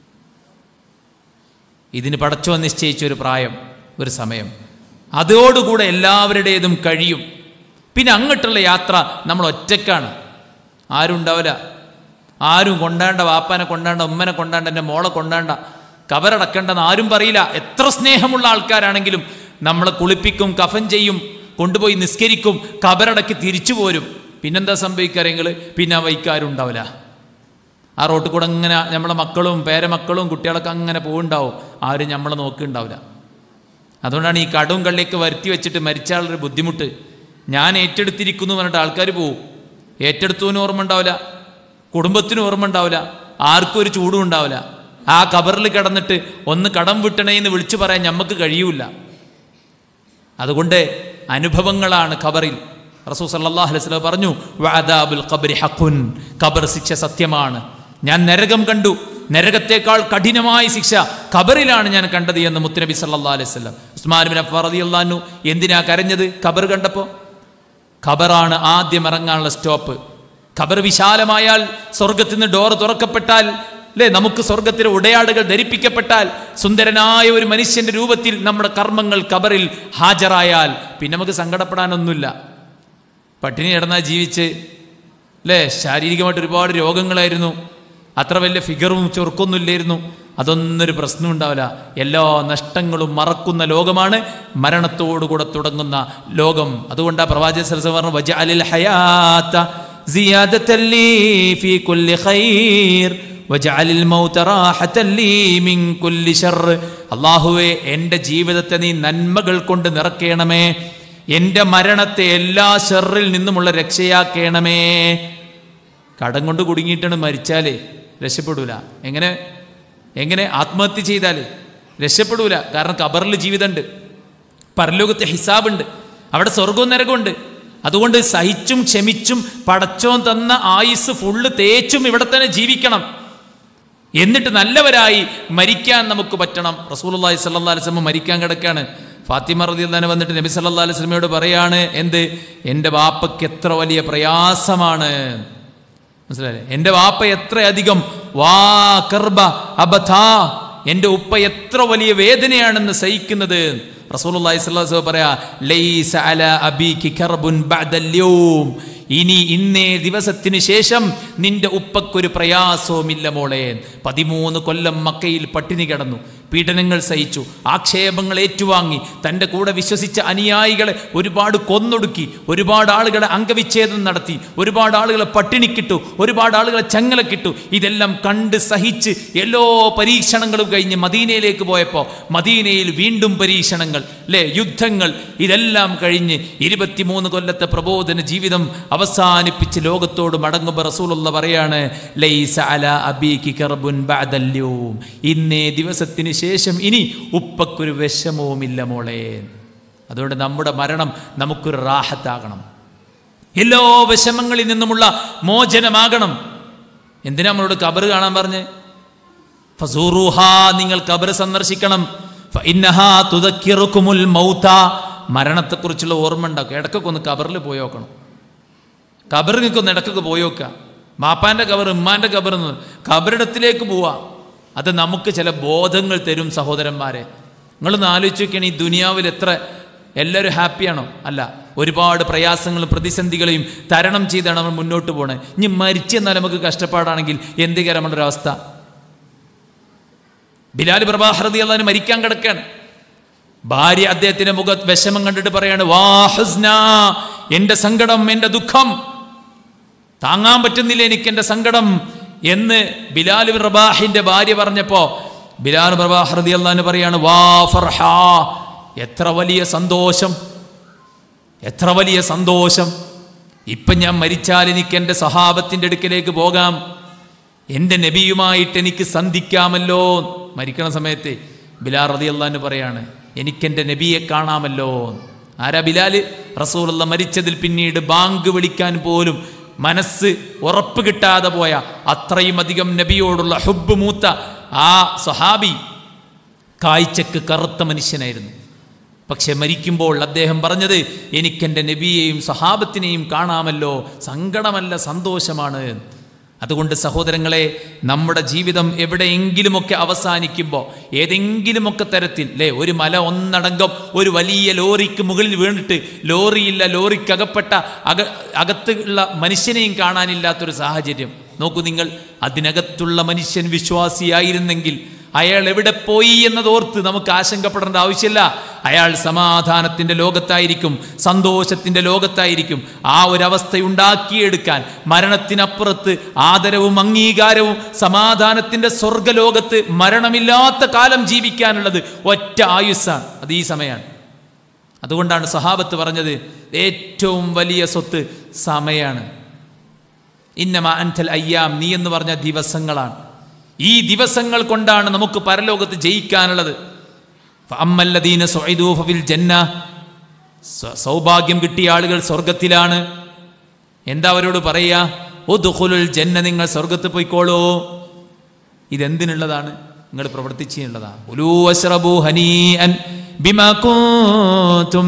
ഇതിന് പടച്ചോ നിശ്ചയിച്ച ഒരു പ്രായം ഒരു സമയം അതോടുകൂടെ എല്ലാവരുടേതും കഴിയും പിന്നെ അങ്ങോട്ടുള്ള യാത്ര നമ്മൾ ഒറ്റക്കാണ് ആരും ഉണ്ടാവില്ല ആരും കൊണ്ടാണ്ട വാപ്പാനെ കൊണ്ടാണ്ട ഉമ്മനെ കൊണ്ടാണ്ട എൻ്റെ മോളെ കൊണ്ടാണ്ട കബറടക്കേണ്ടെന്ന് ആരും പറയില്ല എത്ര സ്നേഹമുള്ള ആൾക്കാരാണെങ്കിലും നമ്മളെ കുളിപ്പിക്കും കഫൻ ചെയ്യും കൊണ്ടുപോയി നിസ്കരിക്കും കബറടക്കി തിരിച്ചു പോരും പിന്നെന്താ സംഭവിക്കാരെങ്കിൽ പിന്നെ ആ വൈക്കാരും ഉണ്ടാവില്ല ആ റോട്ടിൽ കൂടെ അങ്ങനെ നമ്മളെ മക്കളും പേരമക്കളും കുട്ടികളൊക്കെ അങ്ങനെ പോകുന്നുണ്ടാവും ആരും നമ്മളെ നോക്കുന്നുണ്ടാവില്ല അതുകൊണ്ടാണ് ഈ കടവും കള്ളിയൊക്കെ വരുത്തി വെച്ചിട്ട് മരിച്ചാളൊരു ബുദ്ധിമുട്ട് ഞാൻ ഏറ്റെടുത്തിരിക്കുന്നു പറഞ്ഞിട്ട് ആൾക്കാർ പോവും ഏറ്റെടുത്തവന് ഓർമ്മ ഉണ്ടാവില്ല കുടുംബത്തിന് ഓർമ്മ ഉണ്ടാവില്ല ആർക്കും ഒരു ചൂടും ഉണ്ടാവില്ല ആ കബറിൽ കിടന്നിട്ട് ഒന്ന് കടം വിട്ടണേ എന്ന് വിളിച്ചു പറയാൻ ഞമ്മക്ക് കഴിയൂല അതുകൊണ്ട് അനുഭവങ്ങളാണ് ഖബറിൽ റസൂ സല്ലല്ലാഹു അലൈഹി വസല്ലം പറഞ്ഞു വഅദാബുൽ ഖബ്രി ഹഖുൻ ഖബർ ശിക്ഷ സത്യമാണ് ഞാൻ നരകം കണ്ടു നരകത്തേക്കാൾ കഠിനമായ ശിക്ഷ ഖബറിലാണ് ഞാൻ കണ്ടത് എന്ന് മുത്തുനബി സല്ലല്ലാഹു അലൈഹി വസല്ലം ഉസ്മാൻ ബിൻ അഫ്ഫാൻ റളിയല്ലാഹു അൻഹു എന്തിനാ കരഞ്ഞത് ഖബർ കണ്ടപ്പോൾ ഖബറാണ് ആദ്യം ഇറങ്ങാനുള്ള സ്റ്റോപ്പ് ഖബർ വിശാലമായാൽ സ്വർഗത്തിൽ നിന്ന് ഡോർ തുറക്കപ്പെട്ടാൽ അല്ലേ നമുക്ക് സ്വർഗത്തിലെ ഉടയാടുകൾ ധരിപ്പിക്കപ്പെട്ടാൽ സുന്ദരനായ ഒരു മനുഷ്യന്റെ രൂപത്തിൽ നമ്മുടെ കർമ്മങ്ങൾ ഖബറിൽ ഹാജരായാൽ പിന്നെ നമുക്ക് സങ്കടപ്പെടാനൊന്നുമില്ല പട്ടിണി കിടന്നാൽ ജീവിച്ച് അല്ലേ ശാരീരികമായിട്ട് ഒരുപാട് രോഗങ്ങളായിരുന്നു അത്ര വലിയ ഫിഗറും ചൊറുക്കൊന്നുമില്ലായിരുന്നു അതൊന്നൊരു പ്രശ്നം ഉണ്ടാവില്ല എല്ലാ നഷ്ടങ്ങളും മറക്കുന്ന ലോകമാണ് മരണത്തോടുകൂടെ തുടങ്ങുന്ന ലോകം അതുകൊണ്ട് ആ പ്രവാചക സരസ് പറഞ്ഞു വജഅലിൽ ഹയാത്ത സിയാദത്തൻ ലീ ഫീ കുല്ലി ഖൈർ വജഅലിൽ മൗത റാഹത്തൻ ലീ മിൻ കുല്ലി ശർർ അല്ലാഹുവേ എൻ്റെ ജീവിതത്തെ നീ നന്മകൾ കൊണ്ട് നിറയ്ക്കണമേ എൻ്റെ മരണത്തെ എല്ലാ ഷെറിൽ നിന്നുമുള്ള രക്ഷയാക്കണമേ കടം കൊണ്ട് കുടുങ്ങിയിട്ടാണ് മരിച്ചാലേ രക്ഷപ്പെടൂല എങ്ങനെ എങ്ങനെ ആത്മഹത്യ ചെയ്താലേ രക്ഷപ്പെടൂല കാരണം കബറിൽ ജീവിതമുണ്ട് പരലോകത്തെ ഹിസാബുണ്ട് അവിടെ സ്വർഗവും നരകമുണ്ട് അതുകൊണ്ട് സഹിച്ചും ക്ഷമിച്ചും പടച്ചോൻ തന്ന ആയുസ് ഫുള്ള് തേച്ചും ഇവിടെ തന്നെ ജീവിക്കണം എന്നിട്ട് നല്ലവരായി മരിക്കാൻ നമുക്ക് പറ്റണം റസൂലുള്ളാഹി സ്വല്ലല്ലാഹി അലൈഹി വസല്ലം മരിക്കാൻ കിടക്കാണ് ഫാത്തിമ റളിയല്ലാഹു വന്നിട്ട് നബി സല്ലല്ലാഹു അലൈഹി വസല്ലമയോട് പറയാണ് എന്ത് എൻ്റെ വാപ്പയ്ക്ക് എത്ര വലിയ പ്രയാസമാണ് മനസ്സിലായില്ലേ എൻ്റെ വാപ്പ എത്രയധികം വാ കർബ അബഥാ എൻ്റെ ഉപ്പ എത്ര വലിയ വേദനയാണെന്ന് സഹിക്കുന്നത് റസൂലുള്ളാഹി സ്വല്ലല്ലാഹു അലൈഹി വസല്ലം പറയാ ലൈസ അല അബീകി കർബുൻ ബഅദൽ യൗം ഇനി ഇന്നേ ദിവസത്തിന് ശേഷം നിന്റെ ഉപ്പക്കൊരു പ്രയാസവുമില്ല മോളെ പതിമൂന്ന് കൊല്ലം മക്കയിൽ പട്ടിണി കിടന്നു പീഡനങ്ങൾ സഹിച്ചു ആക്ഷേപങ്ങൾ ഏറ്റുവാങ്ങി തൻ്റെ കൂടെ വിശ്വസിച്ച അനുയായികളെ ഒരുപാട് കൊന്നൊടുക്കി ഒരുപാട് ആളുകളെ അംഗവിച്ഛേദം നടത്തി ഒരുപാട് ആളുകളെ പട്ടിണിക്കിട്ടു ഒരുപാട് ആളുകളെ ചങ്ങലക്കിട്ടു ഇതെല്ലാം കണ്ട് സഹിച്ച് എല്ലാ പരീക്ഷണങ്ങളും കഴിഞ്ഞ് മദീനയിലേക്ക് പോയപ്പോൾ മദീനയിൽ വീണ്ടും പരീക്ഷണങ്ങൾ അല്ലേ യുദ്ധങ്ങൾ ഇതെല്ലാം കഴിഞ്ഞ് ഇരുപത്തിമൂന്ന് കൊല്ലത്തെ പ്രബോധന ജീവിതം അവസാനിപ്പിച്ച് ലോകത്തോട് മടങ്ങുമ്പോൾ റസൂലുള്ള പറയാണ് ലൈസ അല അബീകി കർബുൻ ബഅദൽ യൗം ഇന്നേ ദിവസത്തിന് ശേഷം ഇനി ഉപ്പക്കൊരു വിഷമവുമില്ല മോളെ അതുകൊണ്ട് നമ്മുടെ മരണം നമുക്കൊരു റാഹത്താകണം എല്ലാ വിഷമങ്ങളിൽ നിന്നുമുള്ള മോചനമാകണം എന്തിനാ നമ്മളോട് കബറ് കാണാൻ പറഞ്ഞ് ഫസൂറുഹാ നിങ്ങൾ കബർ സന്ദർശിക്കണം ഫഇന്നഹാ തുദക്കിറുക്കുമുൽ മൗത മരണത്തെക്കുറിച്ചുള്ള ഓർമ്മ ഉണ്ടാക്കും ഇടക്കൊക്കെ ഒന്ന് കബറിൽ പോയി നോക്കണം കബറിൽ നിൽക്കൊന്ന് ഇടക്കൊക്കെ പോയി നോക്കുക മാപ്പാന്റെ കബർ ഉമ്മാന്റെ കബർ കബറിടത്തിലേക്ക് പോവാ അത് നമുക്ക് ചില ബോധങ്ങൾ തരും സഹോദരന്മാരെ നിങ്ങളൊന്ന് ആലോചിച്ച് നോക്കിയാണ് ഈ ദുനിയാവിൽ എത്ര എല്ലാവരും ഹാപ്പിയാണോ അല്ല ഒരുപാട് പ്രയാസങ്ങളും പ്രതിസന്ധികളെയും തരണം ചെയ്താണ് നമ്മൾ മുന്നോട്ട് പോണേ ഇനി മരിച്ചെന്നാൽ നമുക്ക് കഷ്ടപ്പാടാണെങ്കിൽ എന്തികരം നമ്മുടെ ഒരു അവസ്ഥ ബിലാൽ പ്രഭാഹൃതി അള്ളഹാന് മരിക്കാൻ കിടക്കാണ് ഭാര്യ അദ്ദേഹത്തിന്റെ മുഖ വിഷമം കണ്ടിട്ട് പറയാണ് വാ ഹുസ്ന എന്റെ സങ്കടം എന്റെ ദുഃഖം താങ്ങാൻ പറ്റുന്നില്ല എനിക്ക് എന്റെ സങ്കടം എന്ന് ബിലാൽ പ്രഭാഹിന്റെ ഭാര്യ പറഞ്ഞപ്പോ ബിലാൽ പ്രഭാഹൃതി അള്ളഹാന് പറയാണ് വാ ഫർഹ എത്ര വലിയ സന്തോഷം എത്ര വലിയ സന്തോഷം ഇപ്പം ഞാൻ മരിച്ചാൽ എനിക്ക് എൻ്റെ സഹാബത്തിൻ്റെ അടുക്കലേക്ക് പോകാം എൻ്റെ നബിയുമായിട്ട് എനിക്ക് സന്ധിക്കാമല്ലോ മരിക്കണ സമയത്ത് ബിലാൽ റതി അള്ളഹാന് പറയാണ് എനിക്കെൻ്റെ നബിയെ കാണാമല്ലോ ആരാ ബിലാൽ റസൂലുള്ള മരിച്ചതിൽ പിന്നീട് ബാങ്ക് വിളിക്കാൻ പോലും മനസ്സ് ഉറപ്പ് കിട്ടാതെ പോയ അത്രയും അധികം നബിയോടുള്ള ഹുബ് മൂത്ത ആ സഹാബി കാഴ്ചക്ക് കറുത്ത മനുഷ്യനായിരുന്നു പക്ഷെ മരിക്കുമ്പോൾ അദ്ദേഹം പറഞ്ഞത് എനിക്കെൻ്റെ നബിയെയും സഹാബത്തിനെയും കാണാമല്ലോ സങ്കടമല്ല സന്തോഷമാണ് അതുകൊണ്ട് സഹോദരങ്ങളെ നമ്മുടെ ജീവിതം എവിടെയെങ്കിലുമൊക്കെ അവസാനിക്കുമ്പോൾ ഏതെങ്കിലുമൊക്കെ തരത്തിൽ അല്ലേ ഒരു മല ഒന്നടങ്കം ഒരു വലിയ ലോറിക്ക് മുകളിൽ വീണിട്ട് ലോറിയില്ല ലോറിക്ക് അകപ്പെട്ട അക അകത്ത് ഉള്ള മനുഷ്യനെയും കാണാനില്ലാത്തൊരു സാഹചര്യം നോക്കൂ നിങ്ങൾ അതിനകത്തുള്ള മനുഷ്യൻ വിശ്വാസിയായിരുന്നെങ്കിൽ അയാൾ എവിടെ പോയി എന്നതോർത്ത് നമുക്ക് ആശങ്കപ്പെടേണ്ട ആവശ്യമില്ല അയാൾ സമാധാനത്തിന്റെ ലോകത്തായിരിക്കും സന്തോഷത്തിന്റെ ലോകത്തായിരിക്കും ആ ഒരു ഉണ്ടാക്കിയെടുക്കാൻ മരണത്തിനപ്പുറത്ത് ആദരവും അംഗീകാരവും സമാധാനത്തിന്റെ സ്വർഗലോകത്ത് മരണമില്ലാത്ത കാലം ജീവിക്കാനുള്ളത് ഒറ്റ ആയുസ്സാണ് അത് ഈ സമയമാണ് അതുകൊണ്ടാണ് സഹാബത്ത് പറഞ്ഞത് ഏറ്റവും വലിയ സ്വത്ത് സമയാണ് ഇന്നമ അൻഥൽ അയ്യാം നീ എന്ന് പറഞ്ഞ ദിവസങ്ങളാണ് ഈ ദിവസങ്ങൾ കൊണ്ടാണ് നമുക്ക് പരലോകത്ത് ജയിക്കാനുള്ളത് അമ്മല്ലദീന സൊയ്ദൂ ഫിൽ ജന്ന സ- സൗഭാഗ്യം കിട്ടിയ ആളുകൾ സ്വർഗത്തിലാണ് എന്താ അവരോട് പറയാ ഒതുഖുലുൽ ജന്ന നിങ്ങൾ സ്വർഗത്ത് പോയിക്കോളൂ ഇതെന്തിനുള്ളതാണ് നിങ്ങൾ പ്രവർത്തിച്ചുള്ളതാണ് ഉലൂ അശ്റബൂ ഹനീഅൻ ബിമാ കുൻതും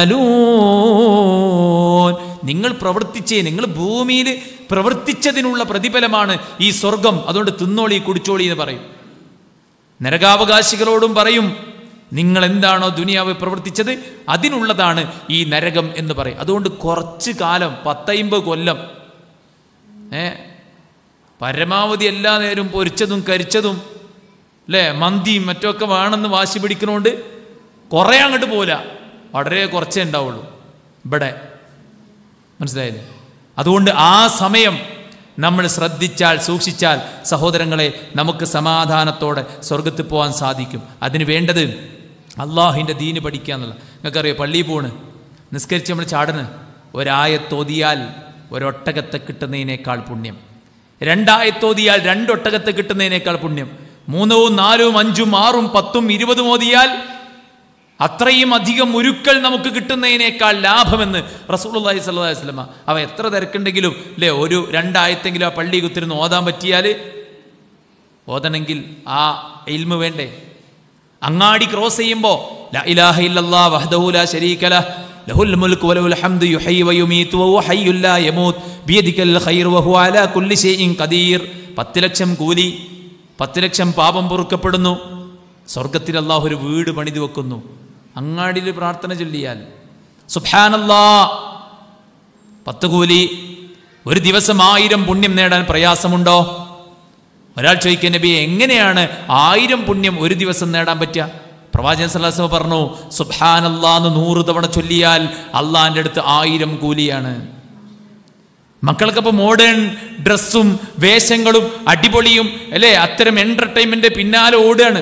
തഅമലൂൻ നിങ്ങൾ പ്രവർത്തിച്ചേ നിങ്ങൾ ഭൂമിയിൽ പ്രവർത്തിച്ചതിനുള്ള പ്രതിഫലമാണ് ഈ സ്വർഗം അതുകൊണ്ട് തിന്നോളി കുടിച്ചോളി എന്ന് പറയും നരകാവകാശികളോടും പറയും നിങ്ങൾ എന്താണോ ദുനിയാവ് പ്രവർത്തിച്ചത് അതിനുള്ളതാണ് ഈ നരകം എന്ന് പറയും അതുകൊണ്ട് കുറച്ച് കാലം പത്തൈമ്പത് കൊല്ലം ഏ പരമാവധി എല്ലാ നേരവും പൊരിച്ചതും കരിച്ചതും അല്ലേ മന്തിയും മറ്റൊക്കെ വേണമെന്ന് വാശി പിടിക്കണോണ്ട് കുറേ അങ്ങോട്ട് പോല വളരെ കുറച്ചേ ഉണ്ടാവുള്ളൂ ഇവിടെ മനസ്സിലായില്ലേ അതുകൊണ്ട് ആ സമയം നമ്മൾ ശ്രദ്ധിച്ചാൽ സൂക്ഷിച്ചാൽ സഹോദരങ്ങളെ നമുക്ക് സമാധാനത്തോടെ സ്വർഗത്തിൽ പോകാൻ സാധിക്കും അതിന് വേണ്ടത് അള്ളാഹിൻ്റെ ദീന് പഠിക്കുക എന്നുള്ള നിങ്ങൾക്കറിയോ പള്ളിയിൽ പോണ് നിസ്കരിച്ച് നമ്മൾ ചാടന് ഒരായത്തോതിയാൽ ഒരൊട്ടകത്തെ കിട്ടുന്നതിനേക്കാൾ പുണ്യം രണ്ടായത്തോതിയാൽ രണ്ടൊട്ടകത്തെ കിട്ടുന്നതിനേക്കാൾ പുണ്യം മൂന്നവും നാലും അഞ്ചും ആറും പത്തും ഇരുപതും ഓതിയാൽ അത്രയും അധികം ഉരുക്കൾ നമുക്ക് കിട്ടുന്നതിനേക്കാൾ ലാഭമെന്ന് റസൂലുള്ളാഹി സ്വല്ലല്ലാഹി അലൈഹി വസല്ലമ അവ എത്ര തിരക്കുണ്ടെങ്കിലും അല്ലേ ഒരു രണ്ടായത്തെങ്കിലും ആ പള്ളി കുത്തിരുന്ന് ഓതാൻ പറ്റിയാൽ ഓതണമെങ്കിൽ ആ ഇൽമ വേണ്ടേ അങ്ങാടി ക്രോസ് ചെയ്യുമ്പോൾ ലാ ഇലാഹ ഇല്ലല്ലാഹ് വഹ്ദഹു ലാ ശരീക ലഹ് ലഹുൽ മുൽക്ക് വലഹുൽ ഹംദു യുഹയ്യി വയുമീതു വഹുവ ഹയ്യുൽ ലാ യമൂത്ത് ബിയദിക്കൽ ഖൈർ വഹുവ അലാ കുല്ലി ഷൈഇൻ ഖദീർ പത്ത് ലക്ഷം കൂലി പത്ത് ലക്ഷം പാപം പൊറുക്കപ്പെടുന്നു സ്വർഗത്തിൽ അള്ളാഹു ഒരു വീട് പണിത് വെക്കുന്നു അങ്ങാടിയിൽ പ്രാർത്ഥന ചൊല്ലിയാൽ സുബ്ഹാനല്ലാ പത്ത് കൂലി ഒരു ദിവസം ആയിരം പുണ്യം നേടാൻ പ്രയാസമുണ്ടോ ഒരാൾ ചോദിക്കുക നബിയെ എങ്ങനെയാണ് ആയിരം പുണ്യം ഒരു ദിവസം നേടാൻ പറ്റുക പ്രവാചകൻ സല്ലാസ്മ പറഞ്ഞു സുബ്ഹാനല്ലാന്ന് നൂറ് തവണ ചൊല്ലിയാൽ അള്ളാന്റെ അടുത്ത് ആയിരം കൂലിയാണ് മക്കൾക്കപ്പോൾ മോഡേൺ ഡ്രസ്സും വേഷങ്ങളും അടിപൊളിയും അല്ലേ അത്തരം എന്റർടൈൻമെന്റ് പിന്നാലെ ഓടുകയാണ്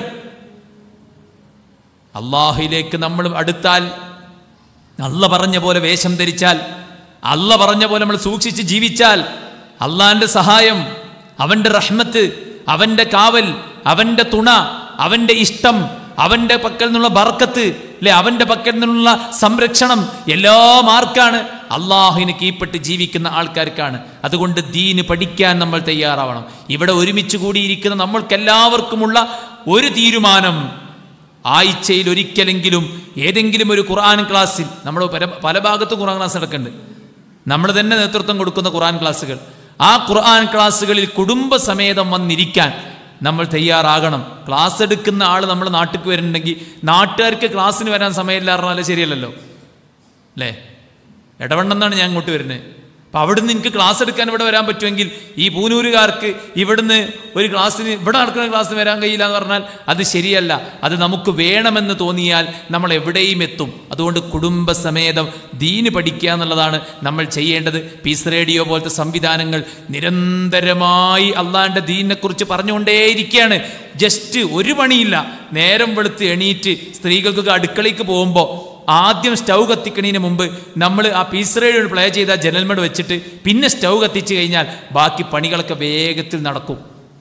അള്ളാഹിലേക്ക് നമ്മൾ അടുത്താൽ അല്ല പറഞ്ഞ പോലെ വേഷം ധരിച്ചാൽ അല്ല പറഞ്ഞ പോലെ നമ്മൾ സൂക്ഷിച്ച് ജീവിച്ചാൽ അള്ളാന്റെ സഹായം അവന്റെ റഹ്മത്ത് അവന്റെ കാവൽ അവന്റെ തുണ അവന്റെ ഇഷ്ടം അവന്റെ പക്കൽ നിന്നുള്ള ബർക്കത്ത് അല്ലെ അവന്റെ പക്കൽ നിന്നുള്ള സംരക്ഷണം എല്ലാം ആർക്കാണ് അള്ളാഹുവിന് കീഴ്പ്പെട്ട് ജീവിക്കുന്ന ആൾക്കാർക്കാണ് അതുകൊണ്ട് ദീന് പഠിക്കാൻ നമ്മൾ തയ്യാറാവണം ഇവിടെ ഒരുമിച്ച് കൂടിയിരിക്കുന്ന നമ്മൾക്കെല്ലാവർക്കുമുള്ള ഒരു തീരുമാനം ആഴ്ചയിൽ ഒരിക്കലെങ്കിലും ഏതെങ്കിലും ഒരു ഖുർആൻ ക്ലാസ്സിൽ നമ്മൾ പല പല ഭാഗത്തും ഖുർആൻ ക്ലാസ് നടക്കുന്നുണ്ട് നമ്മൾ തന്നെ നേതൃത്വം കൊടുക്കുന്ന ഖുർആൻ ക്ലാസ്സുകൾ ആ ഖുർആൻ ക്ലാസ്സുകളിൽ കുടുംബസമേതം വന്നിരിക്കാൻ നമ്മൾ തയ്യാറാകണം ക്ലാസ് എടുക്കുന്ന ആൾ നമ്മുടെ നാട്ടിലേക്ക് വരുന്നുണ്ടെങ്കിൽ നാട്ടുകാർക്ക് ക്ലാസ്സിന് വരാൻ സമയമില്ല പറഞ്ഞാൽ ശരിയല്ലല്ലോ അല്ലേ ഇടവണ്ണെന്നാണ് ഞാൻ ഇങ്ങോട്ട് വരുന്നത് അപ്പം അവിടുന്ന് എനിക്ക് ക്ലാസ് എടുക്കാൻ ഇവിടെ വരാൻ പറ്റുമെങ്കിൽ ഈ പൂനൂരുകാർക്ക് ഇവിടുന്ന് ഒരു ക്ലാസ്സിന് ഇവിടെ നടക്കുന്ന ക്ലാസ്സിന് വരാൻ കഴിയില്ല എന്ന് പറഞ്ഞാൽ അത് ശരിയല്ല അത് നമുക്ക് വേണമെന്ന് തോന്നിയാൽ നമ്മൾ എവിടെയും എത്തും അതുകൊണ്ട് കുടുംബസമേതം ദീന് പഠിക്കുക എന്നുള്ളതാണ് നമ്മൾ ചെയ്യേണ്ടത് പീസ് റേഡിയോ പോലത്തെ സംവിധാനങ്ങൾ നിരന്തരമായി അള്ളാഹിൻ്റെ ദീനിനെക്കുറിച്ച് പറഞ്ഞുകൊണ്ടേയിരിക്കുകയാണ് ജസ്റ്റ് ഒരു പണിയില്ല നേരം വെളുത്ത് എണീറ്റ് സ്ത്രീകൾക്കൊക്കെ അടുക്കളയ്ക്ക് പോകുമ്പോൾ ആദ്യം സ്റ്റൗ കത്തിക്കണതിന് മുമ്പ് നമ്മൾ ആ പീസ് റേഡിയോ പ്ലേ ചെയ്ത ജനൽമഡ് വെച്ചിട്ട് പിന്നെ സ്റ്റൗ കത്തിച്ചു കഴിഞ്ഞാൽ ബാക്കി പണികളൊക്കെ വേഗത്തിൽ നടക്കും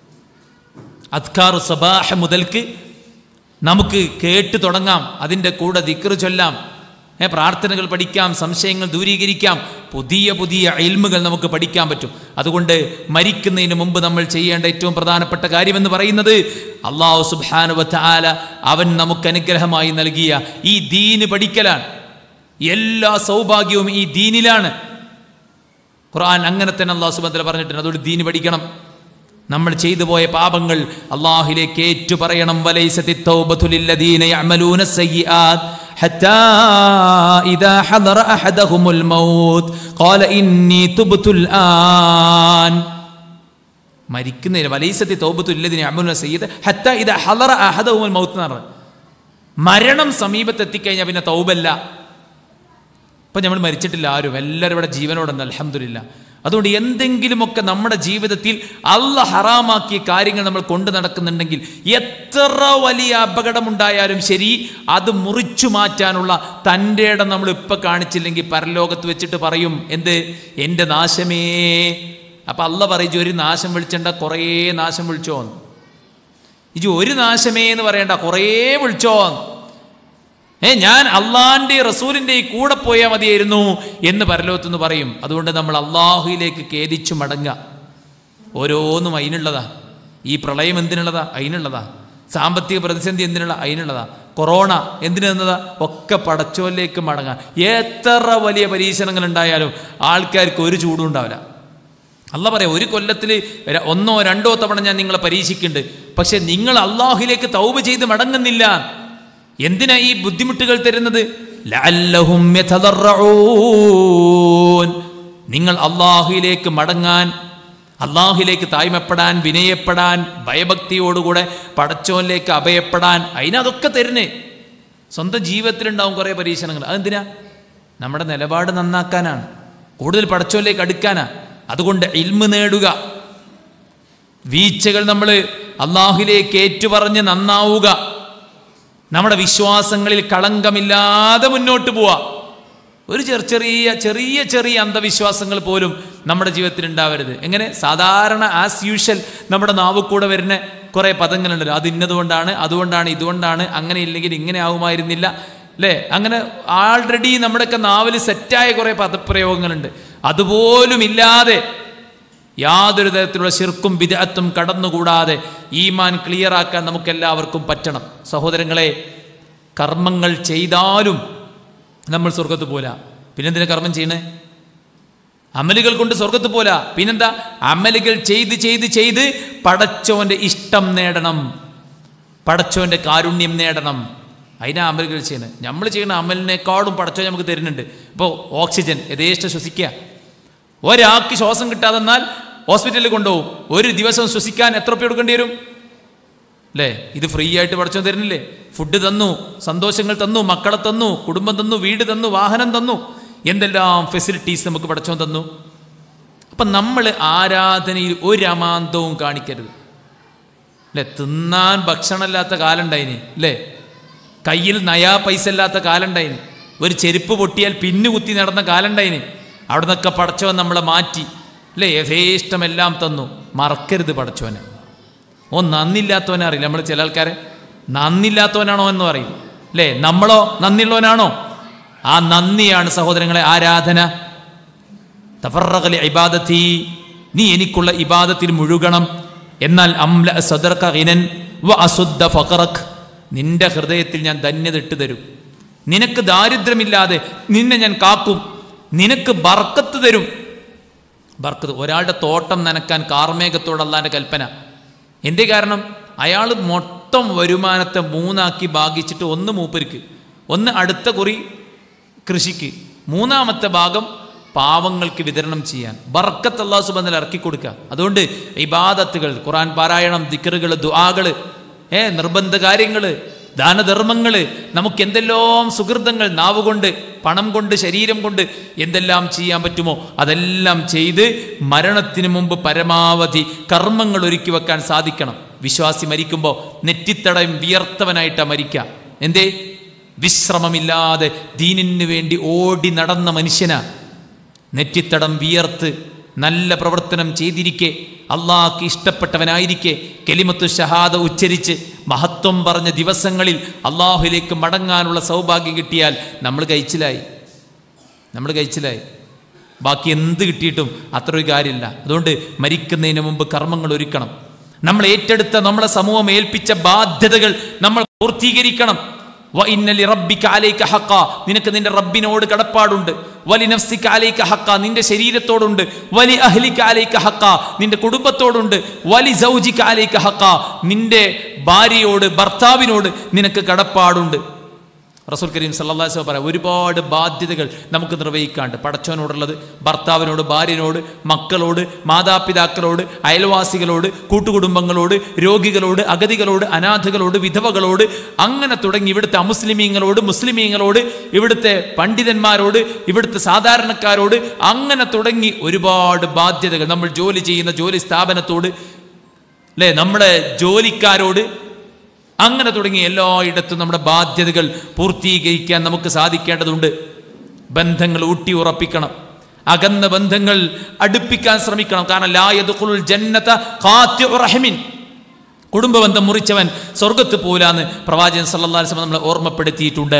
അദ്കാർ സബാഹ മുതൽക്ക് നമുക്ക് കേട്ട് തുടങ്ങാം അതിൻ്റെ കൂടെ ദിക്റ് ചൊല്ലാം ഏ പ്രാർത്ഥനകൾ പഠിക്കാം സംശയങ്ങൾ ദൂരീകരിക്കാം പുതിയ പുതിയ ഇൽമുകൾ നമുക്ക് പഠിക്കാൻ പറ്റും അതുകൊണ്ട് മരിക്കുന്നതിന് മുമ്പ് നമ്മൾ ചെയ്യേണ്ട ഏറ്റവും പ്രധാനപ്പെട്ട കാര്യമെന്ന് പറയുന്നത് അള്ളാഹു സുബാനുവത്ത് ആല അവൻ നമുക്ക് അനുഗ്രഹമായി നൽകിയ ഈ ദീന് പഠിക്കലാണ് എല്ലാ സൗഭാഗ്യവും ഈ ദീനിലാണ് ഖുർആൻ അങ്ങനെ തന്നെ അള്ളാഹു സുബാൻ പറഞ്ഞിട്ടുണ്ട് അതുകൊണ്ട് ദീന് പഠിക്കണം നമ്മൾ ചെയ്തു പോയ പാപങ്ങൾ അള്ളാഹിലേക്ക് ഏറ്റു പറയണം വലൈസത്തി തൗബതു ലില്ലദീന യഅമലൂന സയ്യിആത് حتى إذا حضر أحدهم الموت قال إني تبت الآن മരിക്കുന്നതിന് വലൈസത്തി തൗബത്തു ഇല്ലതിന് അമലുന സയ്യിദ് ഹത്ത ഇത് ഹലറ അഹദവുൽ മൗത്ത് എന്ന് പറഞ്ഞു മരണം സമീപത്തെത്തിക്കഴിഞ്ഞാൽ പിന്നെ തൗബല്ല ഇപ്പം നമ്മൾ മരിച്ചിട്ടില്ല ആരും എല്ലാവരും ഇവിടെ ജീവനോടുണ്ട് അലഹമില്ല അതുകൊണ്ട് എന്തെങ്കിലുമൊക്കെ നമ്മുടെ ജീവിതത്തിൽ അല്ല ഹറാമാക്കിയ കാര്യങ്ങൾ നമ്മൾ കൊണ്ടു നടക്കുന്നുണ്ടെങ്കിൽ എത്ര വലിയ അപകടമുണ്ടായാലും ശരി അത് മുറിച്ചു മാറ്റാനുള്ള തൻ്റെ ഇടം നമ്മൾ ഇപ്പം കാണിച്ചില്ലെങ്കിൽ പരലോകത്ത് വെച്ചിട്ട് പറയും എന്ത് എൻ്റെ നാശമേ അപ്പം അല്ല പറയും ഒരു നാശം വിളിച്ചണ്ട കുറേ നാശം വിളിച്ചോ ഇജ് ഒരു നാശമേ എന്ന് പറയണ്ട കുറേ വിളിച്ചോ ഏ ഞാൻ അള്ളാന്റെ റസൂലിന്റെ കൂടെ പോയാൽ മതിയായിരുന്നു എന്ന് പരലോകത്തുനിന്ന് പറയും അതുകൊണ്ട് നമ്മൾ അള്ളാഹുയിലേക്ക് ഖേദിച്ചു മടങ്ങുക ഓരോന്നും അതിനുള്ളതാ ഈ പ്രളയം എന്തിനുള്ളതാ അതിനുള്ളതാ സാമ്പത്തിക പ്രതിസന്ധി എന്തിനുള്ള അതിനുള്ളതാ കൊറോണ എന്തിനു തന്നതാ ഒക്കെ പടച്ചോലിലേക്ക് മടങ്ങാൻ എത്ര വലിയ പരീക്ഷണങ്ങൾ ഉണ്ടായാലും ആൾക്കാർക്ക് ഒരു ചൂടും ഉണ്ടാവില്ല അല്ല പറയാം ഒരു കൊല്ലത്തിൽ ഒന്നോ രണ്ടോ തവണ ഞാൻ നിങ്ങളെ പരീക്ഷിക്കുന്നുണ്ട് പക്ഷെ നിങ്ങൾ അള്ളാഹുലേക്ക് തൗബ ചെയ്ത് മടങ്ങുന്നില്ല എന്തിനാ ഈ ബുദ്ധിമുട്ടുകൾ തരുന്നത് ലഅല്ലഹും യതദറഊൻ നിങ്ങൾ അള്ളാഹുയിലേക്ക് മടങ്ങാൻ അള്ളാഹുലേക്ക് തായ്മപ്പെടാൻ വിനയപ്പെടാൻ ഭയഭക്തിയോടുകൂടെ പടച്ചോനിലേക്ക് അഭയപ്പെടാൻ അതിനതൊക്കെ തരുന്നേ സ്വന്തം ജീവിതത്തിലുണ്ടാവും കുറേ പരീക്ഷണങ്ങൾ അതെന്തിനാ നമ്മുടെ നിലപാട് നന്നാക്കാനാണ് കൂടുതൽ പടച്ചോനിലേക്ക് അടുക്കാനാ അതുകൊണ്ട് ഇൽമ് നേടുക വീഴ്ചകൾ നമ്മൾ അള്ളാഹുലേക്ക് ഏറ്റുപറഞ്ഞ് നന്നാവുക നമ്മുടെ വിശ്വാസങ്ങളിൽ കളങ്കമില്ലാതെ മുന്നോട്ട് പോവാ ഒരു ചെറിയ ചെറിയ ചെറിയ ചെറിയ അന്ധവിശ്വാസങ്ങൾ പോലും നമ്മുടെ ജീവിതത്തിൽ ഉണ്ടാവരുത് എങ്ങനെ സാധാരണ ആസ് യൂഷ്വൽ നമ്മുടെ നാവ് കൂടെ വരുന്ന കുറേ പദങ്ങളുണ്ടല്ലോ അത് ഇന്നതുകൊണ്ടാണ് അതുകൊണ്ടാണ് ഇതുകൊണ്ടാണ് അങ്ങനെ ഇല്ലെങ്കിൽ ഇങ്ങനെ ആവുമായിരുന്നില്ല അല്ലേ അങ്ങനെ ആൾറെഡി നമ്മുടെയൊക്കെ നാവിൽ സെറ്റായ കുറേ പദപ്രയോഗങ്ങളുണ്ട് അതുപോലും ഇല്ലാതെ യാതൊരു തരത്തിലുള്ള ശിർക്കും വിദഗ്ധത്തും കടന്നുകൂടാതെ ഈമാൻ ക്ലിയർ ആക്കാൻ നമുക്കെല്ലാവർക്കും പറ്റണം സഹോദരങ്ങളെ കർമ്മങ്ങൾ ചെയ്താലും നമ്മൾ സ്വർഗത്ത് പോല പിന്നെന്തിനാ കർമ്മം ചെയ്യണേ അമലുകൾ കൊണ്ട് സ്വർഗത്ത് പോല പിന്നെന്താ അമലുകൾ ചെയ്ത് ചെയ്ത് ചെയ്ത് പടച്ചോന്റെ ഇഷ്ടം നേടണം പടച്ചോന്റെ കാരുണ്യം നേടണം അതിനാ അമലുകൾ ചെയ്യുന്നത് നമ്മൾ ചെയ്യുന്ന അമലിനേക്കാളും പടച്ചോ നമുക്ക് തരുന്നുണ്ട് ഇപ്പോൾ ഓക്സിജൻ യഥേഷ്ടം ശ്വസിക്കുക ഒരാൾക്ക് ശ്വാസം കിട്ടാതെന്നാൽ ഹോസ്പിറ്റലിൽ കൊണ്ടുപോകും ഒരു ദിവസം ശ്വസിക്കാൻ എത്ര രൂപ കൊടുക്കേണ്ടി വരും അല്ലേ ഇത് ഫ്രീ ആയിട്ട് പഠിച്ചോ തരുന്നില്ലേ ഫുഡ് തന്നു സന്തോഷങ്ങൾ തന്നു മക്കളെ തന്നു കുടുംബം തന്നു വീട് തന്നു വാഹനം തന്നു എന്തെല്ലാം ഫെസിലിറ്റീസ് നമുക്ക് പഠിച്ചോ തന്നു അപ്പം നമ്മൾ ആരാധനയിൽ ഒരു അമാന്തവും കാണിക്കരുത് അല്ലേ തിന്നാൻ ഭക്ഷണമില്ലാത്ത കാലം ഉണ്ടായിന് അല്ലേ കയ്യിൽ നയാ പൈസ ഇല്ലാത്ത കാലം ഉണ്ടായിന് ഒരു ചെരുപ്പ് പൊട്ടിയാൽ പിന്നു കുത്തി നടന്ന കാലം ഉണ്ടായിന് അവിടെ നിന്നൊക്കെ പടച്ചവൻ നമ്മളെ മാറ്റി അല്ലേ യഥേഷ്ടമെല്ലാം തന്നു മറക്കരുത് പടച്ചവനെ ഓ നന്ദില്ലാത്തവനെ അറിയില്ല നമ്മൾ ചില ആൾക്കാരെ നന്ദില്ലാത്തവനാണോ എന്ന് പറയും അല്ലേ നമ്മളോ നന്ദിയുള്ളവനാണോ ആ നന്ദിയാണ് സഹോദരങ്ങളെ ആരാധന തഫറകലി ഇബാദത്തി നീ എനിക്കുള്ള ഇബാദത്തിൽ മുഴുകണം എന്നാൽ അംല സദർക്ക ഹിനൻ വ അസുദ്ധ ഫഖറക് നിന്റെ ഹൃദയത്തിൽ ഞാൻ ധന്യത ഇട്ട് തരും നിനക്ക് ദാരിദ്ര്യമില്ലാതെ നിന്നെ ഞാൻ കാക്കും നിനക്ക് ബർക്കത്ത് തരും ബർക്കത്ത് ഒരാളുടെ തോട്ടം നനക്കാൻ കാർമേഘത്തോട് അള്ളാന്റെ കൽപ്പന എന്തേ കാരണം അയാൾ മൊത്തം വരുമാനത്തെ മൂന്നാക്കി ഭാഗിച്ചിട്ട് ഒന്ന് മൂപ്പർക്ക് ഒന്ന് അടുത്ത കുറി കൃഷിക്ക് മൂന്നാമത്തെ ഭാഗം പാവങ്ങൾക്ക് വിതരണം ചെയ്യാൻ ബർക്കത്ത് അള്ളാഹു സുബന്ധൽ ഇറക്കി കൊടുക്കുക അതുകൊണ്ട് ഇബാദത്തുകൾ ഖുറാൻ പാരായണം ദിക്കറുകൾ ദുആകൾ ഏ നിർബന്ധ കാര്യങ്ങൾ ദാനധർമ്മങ്ങൾ നമുക്ക് എന്തെല്ലാം സുഹൃതങ്ങൾ നാവ് കൊണ്ട് പണം കൊണ്ട് ശരീരം കൊണ്ട് എന്തെല്ലാം ചെയ്യാൻ പറ്റുമോ അതെല്ലാം ചെയ്ത് മരണത്തിന് മുമ്പ് പരമാവധി കർമ്മങ്ങൾ ഒരുക്കി വെക്കാൻ സാധിക്കണം വിശ്വാസി മരിക്കുമ്പോൾ നെറ്റിത്തടയും വിയർത്തവനായിട്ടാണ് മരിക്കുക എന്തേ വിശ്രമമില്ലാതെ ദീനിന് വേണ്ടി ഓടി നടന്ന മനുഷ്യനാ നെറ്റിത്തടം വിയർത്ത് നല്ല പ്രവർത്തനം ചെയ്തിരിക്കെ അള്ളാഹ്ക്ക് ഇഷ്ടപ്പെട്ടവനായിരിക്കെ കെലിമത്തു ഷഹാദ ഉച്ചരിച്ച് മഹത്വം പറഞ്ഞ ദിവസങ്ങളിൽ അള്ളാഹുലേക്ക് മടങ്ങാനുള്ള സൗഭാഗ്യം കിട്ടിയാൽ നമ്മൾ കഴിച്ചിലായി നമ്മൾ കഴിച്ചിലായി ബാക്കി എന്ത് കിട്ടിയിട്ടും അത്ര ഒരു കാര്യമില്ല അതുകൊണ്ട് മരിക്കുന്നതിന് മുമ്പ് കർമ്മങ്ങൾ ഒരുക്കണം നമ്മൾ ഏറ്റെടുത്ത നമ്മളെ സമൂഹം ഏൽപ്പിച്ച ബാധ്യതകൾ നമ്മൾ പൂർത്തീകരിക്കണം വ ഇന്നലി റബ്ബിക അലൈക ഹഖ നിനക്ക് നിന്റെ റബ്ബിനോട് കടപ്പാടുണ്ട് വലി നഫ്സിക അലൈക ഹഖ നിന്റെ ശരീരത്തോടുണ്ട് വലി അഹ്ലിക അലൈക ഹഖ നിന്റെ കുടുംബത്തോടുണ്ട് വലി സൗജിക അലൈക ഹഖ നിന്റെ ഭാര്യയോട് ഭർത്താവിനോട് നിനക്ക് കടപ്പാടുണ്ട് റസൂൽ കരീം സല്ലല്ലാഹു അലൈഹി വസല്ലം പറയാം ഒരുപാട് ബാധ്യതകൾ നമുക്ക് നിർവഹിക്കാണ്ട് പടച്ചവനോടുള്ളത് ഭർത്താവിനോട് ഭാര്യനോട് മക്കളോട് മാതാപിതാക്കളോട് അയൽവാസികളോട് കൂട്ടുകുടുംബങ്ങളോട് രോഗികളോട് അഗതികളോട് അനാഥകളോട് വിധവകളോട് അങ്ങനെ തുടങ്ങി ഇവിടുത്തെ അമുസ്ലിമീങ്ങളോട് മുസ്ലിമീങ്ങളോട് ഇവിടുത്തെ പണ്ഡിതന്മാരോട് ഇവിടുത്തെ സാധാരണക്കാരോട് അങ്ങനെ തുടങ്ങി ഒരുപാട് ബാധ്യതകൾ നമ്മൾ ജോലി ചെയ്യുന്ന ജോലി സ്ഥാപനത്തോട് അല്ലേ നമ്മുടെ ജോലിക്കാരോട് അങ്ങനെ തുടങ്ങി എല്ലായിടത്തും നമ്മുടെ ബാധ്യതകൾ പൂർത്തീകരിക്കാൻ നമുക്ക് സാധിക്കേണ്ടതുണ്ട് ബന്ധങ്ങൾ ഊട്ടി ഉറപ്പിക്കണം അകന്ന ബന്ധങ്ങൾ അടുപ്പിക്കാൻ ശ്രമിക്കണം കാരണം ലായതുൽ ജന്നത ഖാത്തിഉ റഹിമിൻ കുടുംബബന്ധം മുറിച്ചവൻ സ്വർഗത്ത് പോലാന്ന് പ്രവാചകൻ സല്ലല്ലാഹു അലൈഹി വസല്ലം നമ്മളെ ഓർമ്മപ്പെടുത്തിയിട്ടുണ്ട്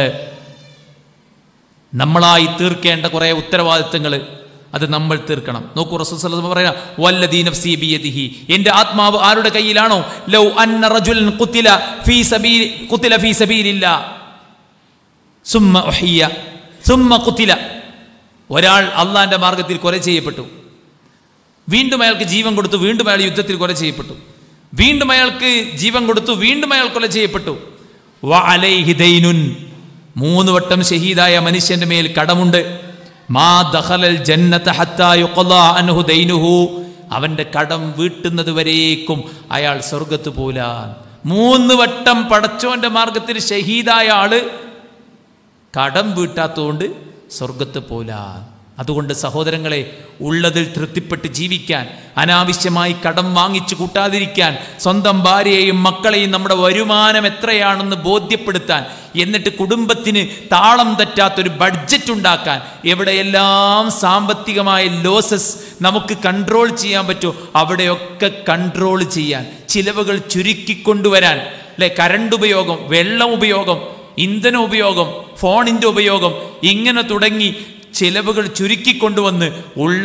നമ്മളായി തീർക്കേണ്ട കുറേ ഉത്തരവാദിത്തങ്ങൾ അത് നമ്മൾ തീർക്കണം നോക്കൂ റസൂൽ സല്ലല്ലാഹു അലൈഹി വസല്ലം പറയാ വല്ലദീ നഫ്സി ബിയദിഹി എൻ്റെ ആത്മാവ് ആരുടെ കയ്യിലാണോ ലൗ അന്ന റജുലൻ ഖുതില ഫീ സബീൽ ഖുതില ഫീ സബീലില്ലാ സുമ്മ ഉഹിയ സുമ്മ ഖുതില ഒരാൾ അള്ളാന്റെ മാർഗത്തിൽ കൊല ചെയ്യപ്പെട്ടു വീണ്ടും അയാൾക്ക് ജീവൻ കൊടുത്തു വീണ്ടും അയാൾ യുദ്ധത്തിൽ കൊല ചെയ്യപ്പെട്ടു വീണ്ടും അയാൾക്ക് ജീവൻ കൊടുത്തു വീണ്ടും അയാൾ കൊല ചെയ്യപ്പെട്ടു വ അലൈഹി ദൈനുൻ മൂന്ന് വട്ടം ഷഹീദായ മനുഷ്യന്റെ മേൽ കടമുണ്ട് മാ ദഖലൽ ജന്നത ഹത്താ യുഖ്ളാ അൻഹു ദൈനുഹു അവന്റെ കടം വീട്ടുന്നത് വരേക്കും അയാൾ സ്വർഗത്ത് പോലാൻ മൂന്ന് വട്ടം പടച്ചോന്റെ മാർഗത്തിൽ ഷഹീദായ ആള് കടം വീട്ടാത്തതുകൊണ്ട് സ്വർഗത്ത് പോലാൻ അതുകൊണ്ട് സഹോദരങ്ങളെ ഉള്ളതിൽ തൃപ്തിപ്പെട്ട് ജീവിക്കാൻ അനാവശ്യമായി കടം വാങ്ങിച്ചു കൂട്ടാതിരിക്കാൻ സ്വന്തം ഭാര്യയെയും മക്കളെയും നമ്മുടെ വരുമാനം എത്രയാണെന്ന് ബോധ്യപ്പെടുത്താൻ എന്നിട്ട് കുടുംബത്തിന് താളം തെറ്റാത്തൊരു ബഡ്ജറ്റ് ഉണ്ടാക്കാൻ എവിടെയെല്ലാം സാമ്പത്തികമായ ലോസസ് നമുക്ക് കൺട്രോൾ ചെയ്യാൻ പറ്റുമോ അവിടെയൊക്കെ കൺട്രോൾ ചെയ്യാൻ ചിലവുകൾ ചുരുക്കിക്കൊണ്ടുവരാൻ അല്ലെ കരണ്ട് ഉപയോഗം വെള്ളം ഉപയോഗം ഇന്ധന ഉപയോഗം ഫോണിൻ്റെ ഉപയോഗം ഇങ്ങനെ തുടങ്ങി ചിലവുകൾ ചുരുക്കിക്കൊണ്ടുവന്ന്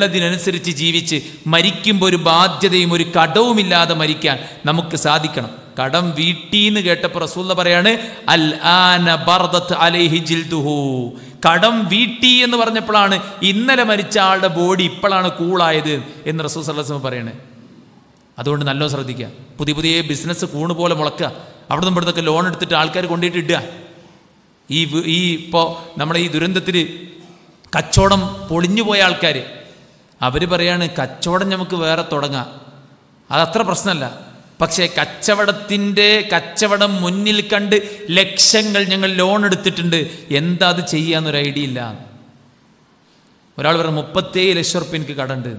ഉള്ളതിനനുസരിച്ച് ജീവിച്ച് മരിക്കുമ്പോൾ ഒരു ബാധ്യതയും ഒരു കടവുമില്ലാതെ മരിക്കാൻ നമുക്ക് സാധിക്കണം കടം വീട്ടീന്ന് കേട്ടപ്പോൾ റസൂല്ല പറയാണ് അൽ ആന ബർദത്ത് അലൈഹി ജിൽദുഹു കടം വീട്ടി എന്ന് പറഞ്ഞപ്പോഴാണ് ഇന്നലെ മരിച്ച ആളുടെ ബോഡി ഇപ്പോഴാണ് കൂളായത് എന്ന് റസൂൽ സല്ലാസ്ലം പറയണേ അതുകൊണ്ട് നല്ലോണം ശ്രദ്ധിക്കുക പുതിയ പുതിയ ബിസിനസ് കൂണ് പോലെ മുളക്കുക അവിടെ നിന്ന് ഇവിടുന്നൊക്കെ ലോൺ എടുത്തിട്ട് ആൾക്കാർ കൊണ്ടുപോയിട്ട് ഇടുക ഈ വ്- ഈ ഇപ്പോൾ നമ്മുടെ ഈ ദുരന്തത്തിൽ കച്ചവടം പൊളിഞ്ഞു പോയ ആൾക്കാർ അവർ പറയാണ് കച്ചവടം നമുക്ക് വേറെ തുടങ്ങാം അതത്ര പ്രശ്നമല്ല പക്ഷേ കച്ചവടത്തിൻ്റെ കച്ചവടം മുന്നിൽ കണ്ട് ലക്ഷങ്ങൾ ഞങ്ങൾ ലോൺ എടുത്തിട്ടുണ്ട് എന്താ അത് ചെയ്യാന്നൊരു ഐഡിയ ഇല്ല ഒരാൾ പറഞ്ഞു മുപ്പത്തേഴ് ലക്ഷം റുപ്യ എനിക്ക് കടണ്ട്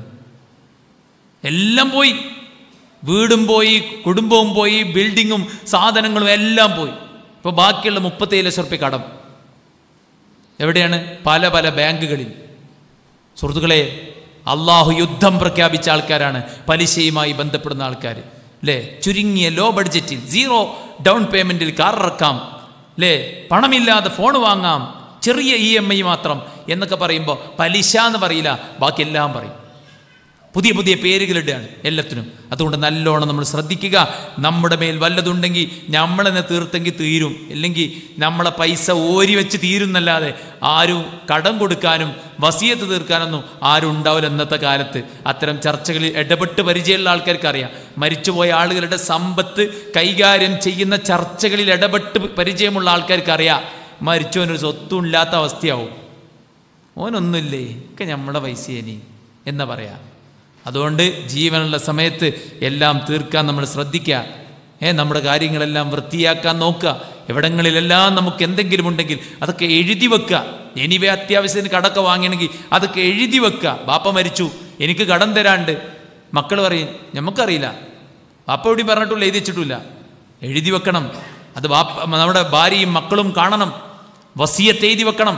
എല്ലാം പോയി വീടും പോയി കുടുംബവും പോയി ബിൽഡിങ്ങും സാധനങ്ങളും എല്ലാം പോയി ഇപ്പോൾ ബാക്കിയുള്ള മുപ്പത്തേഴ് ലക്ഷം റുപ്യ കടം എവിടെയാണ് പല പല ബാങ്കുകളിൽ സുഹൃത്തുക്കളെ അള്ളാഹു യുദ്ധം പ്രഖ്യാപിച്ച ആൾക്കാരാണ് പലിശയുമായി ബന്ധപ്പെടുന്ന ആൾക്കാർ അല്ലേ ചുരുങ്ങിയ ലോ ബഡ്ജറ്റിൽ സീറോ ഡൗൺ പേയ്മെൻറ്റിൽ കാർ ഇറക്കാം അല്ലേ പണമില്ലാതെ ഫോൺ വാങ്ങാം ചെറിയ ഇ എം ഐ മാത്രം എന്നൊക്കെ പറയുമ്പോൾ പലിശ എന്ന് പറയില്ല ബാക്കി എല്ലാം പറയും പുതിയ പുതിയ പേരുകളിടുകയാണ് എല്ലാത്തിനും അതുകൊണ്ട് നല്ലോണം നമ്മൾ ശ്രദ്ധിക്കുക നമ്മുടെ മേൽ വല്ലതുണ്ടെങ്കിൽ നമ്മളെന്നെ തീർത്തെങ്കിൽ തീരും ഇല്ലെങ്കിൽ നമ്മളെ പൈസ ഓരി വെച്ച് തീരുന്നല്ലാതെ ആരും കടം കൊടുക്കാനും വസിയത്ത് തീർക്കാനൊന്നും ആരും ഉണ്ടാവില്ല ഇന്നത്തെ കാലത്ത് അത്തരം ചർച്ചകളിൽ ഇടപെട്ട് പരിചയമുള്ള ആൾക്കാർക്ക് അറിയാം മരിച്ചുപോയ ആളുകളുടെ സമ്പത്ത് കൈകാര്യം ചെയ്യുന്ന ചർച്ചകളിൽ ഇടപെട്ട് പരിചയമുള്ള ആൾക്കാർക്ക് അറിയാം മരിച്ചവനൊരു സ്വത്തും ഇല്ലാത്ത അവസ്ഥയാവും ഓനൊന്നുമില്ലേ ഒക്കെ നമ്മുടെ പൈസേനി എന്ന് പറയാം അതുകൊണ്ട് ജീവനുള്ള സമയത്ത് എല്ലാം തീർക്കാൻ നമ്മൾ ശ്രദ്ധിക്കുക ഏ നമ്മുടെ കാര്യങ്ങളെല്ലാം വൃത്തിയാക്കാൻ നോക്കുക എവിടങ്ങളിലെല്ലാം നമുക്ക് എന്തെങ്കിലും ഉണ്ടെങ്കിൽ അതൊക്കെ എഴുതി വെക്കുക എനിവേ അത്യാവശ്യത്തിന് കടക്കെ വാങ്ങണമെങ്കിൽ അതൊക്കെ എഴുതി വെക്കുക ബാപ്പ മരിച്ചു എനിക്ക് കടം തരാണ്ട് മക്കൾ പറയും നമുക്കറിയില്ല ബാപ്പ എവിടെ പറഞ്ഞിട്ടില്ല എഴുതി വെച്ചിട്ടില്ല എഴുതി വെക്കണം അത് ബാപ്പ നമ്മുടെ ഭാര്യയും മക്കളും കാണണം വസിയത്ത് എഴുതി വെക്കണം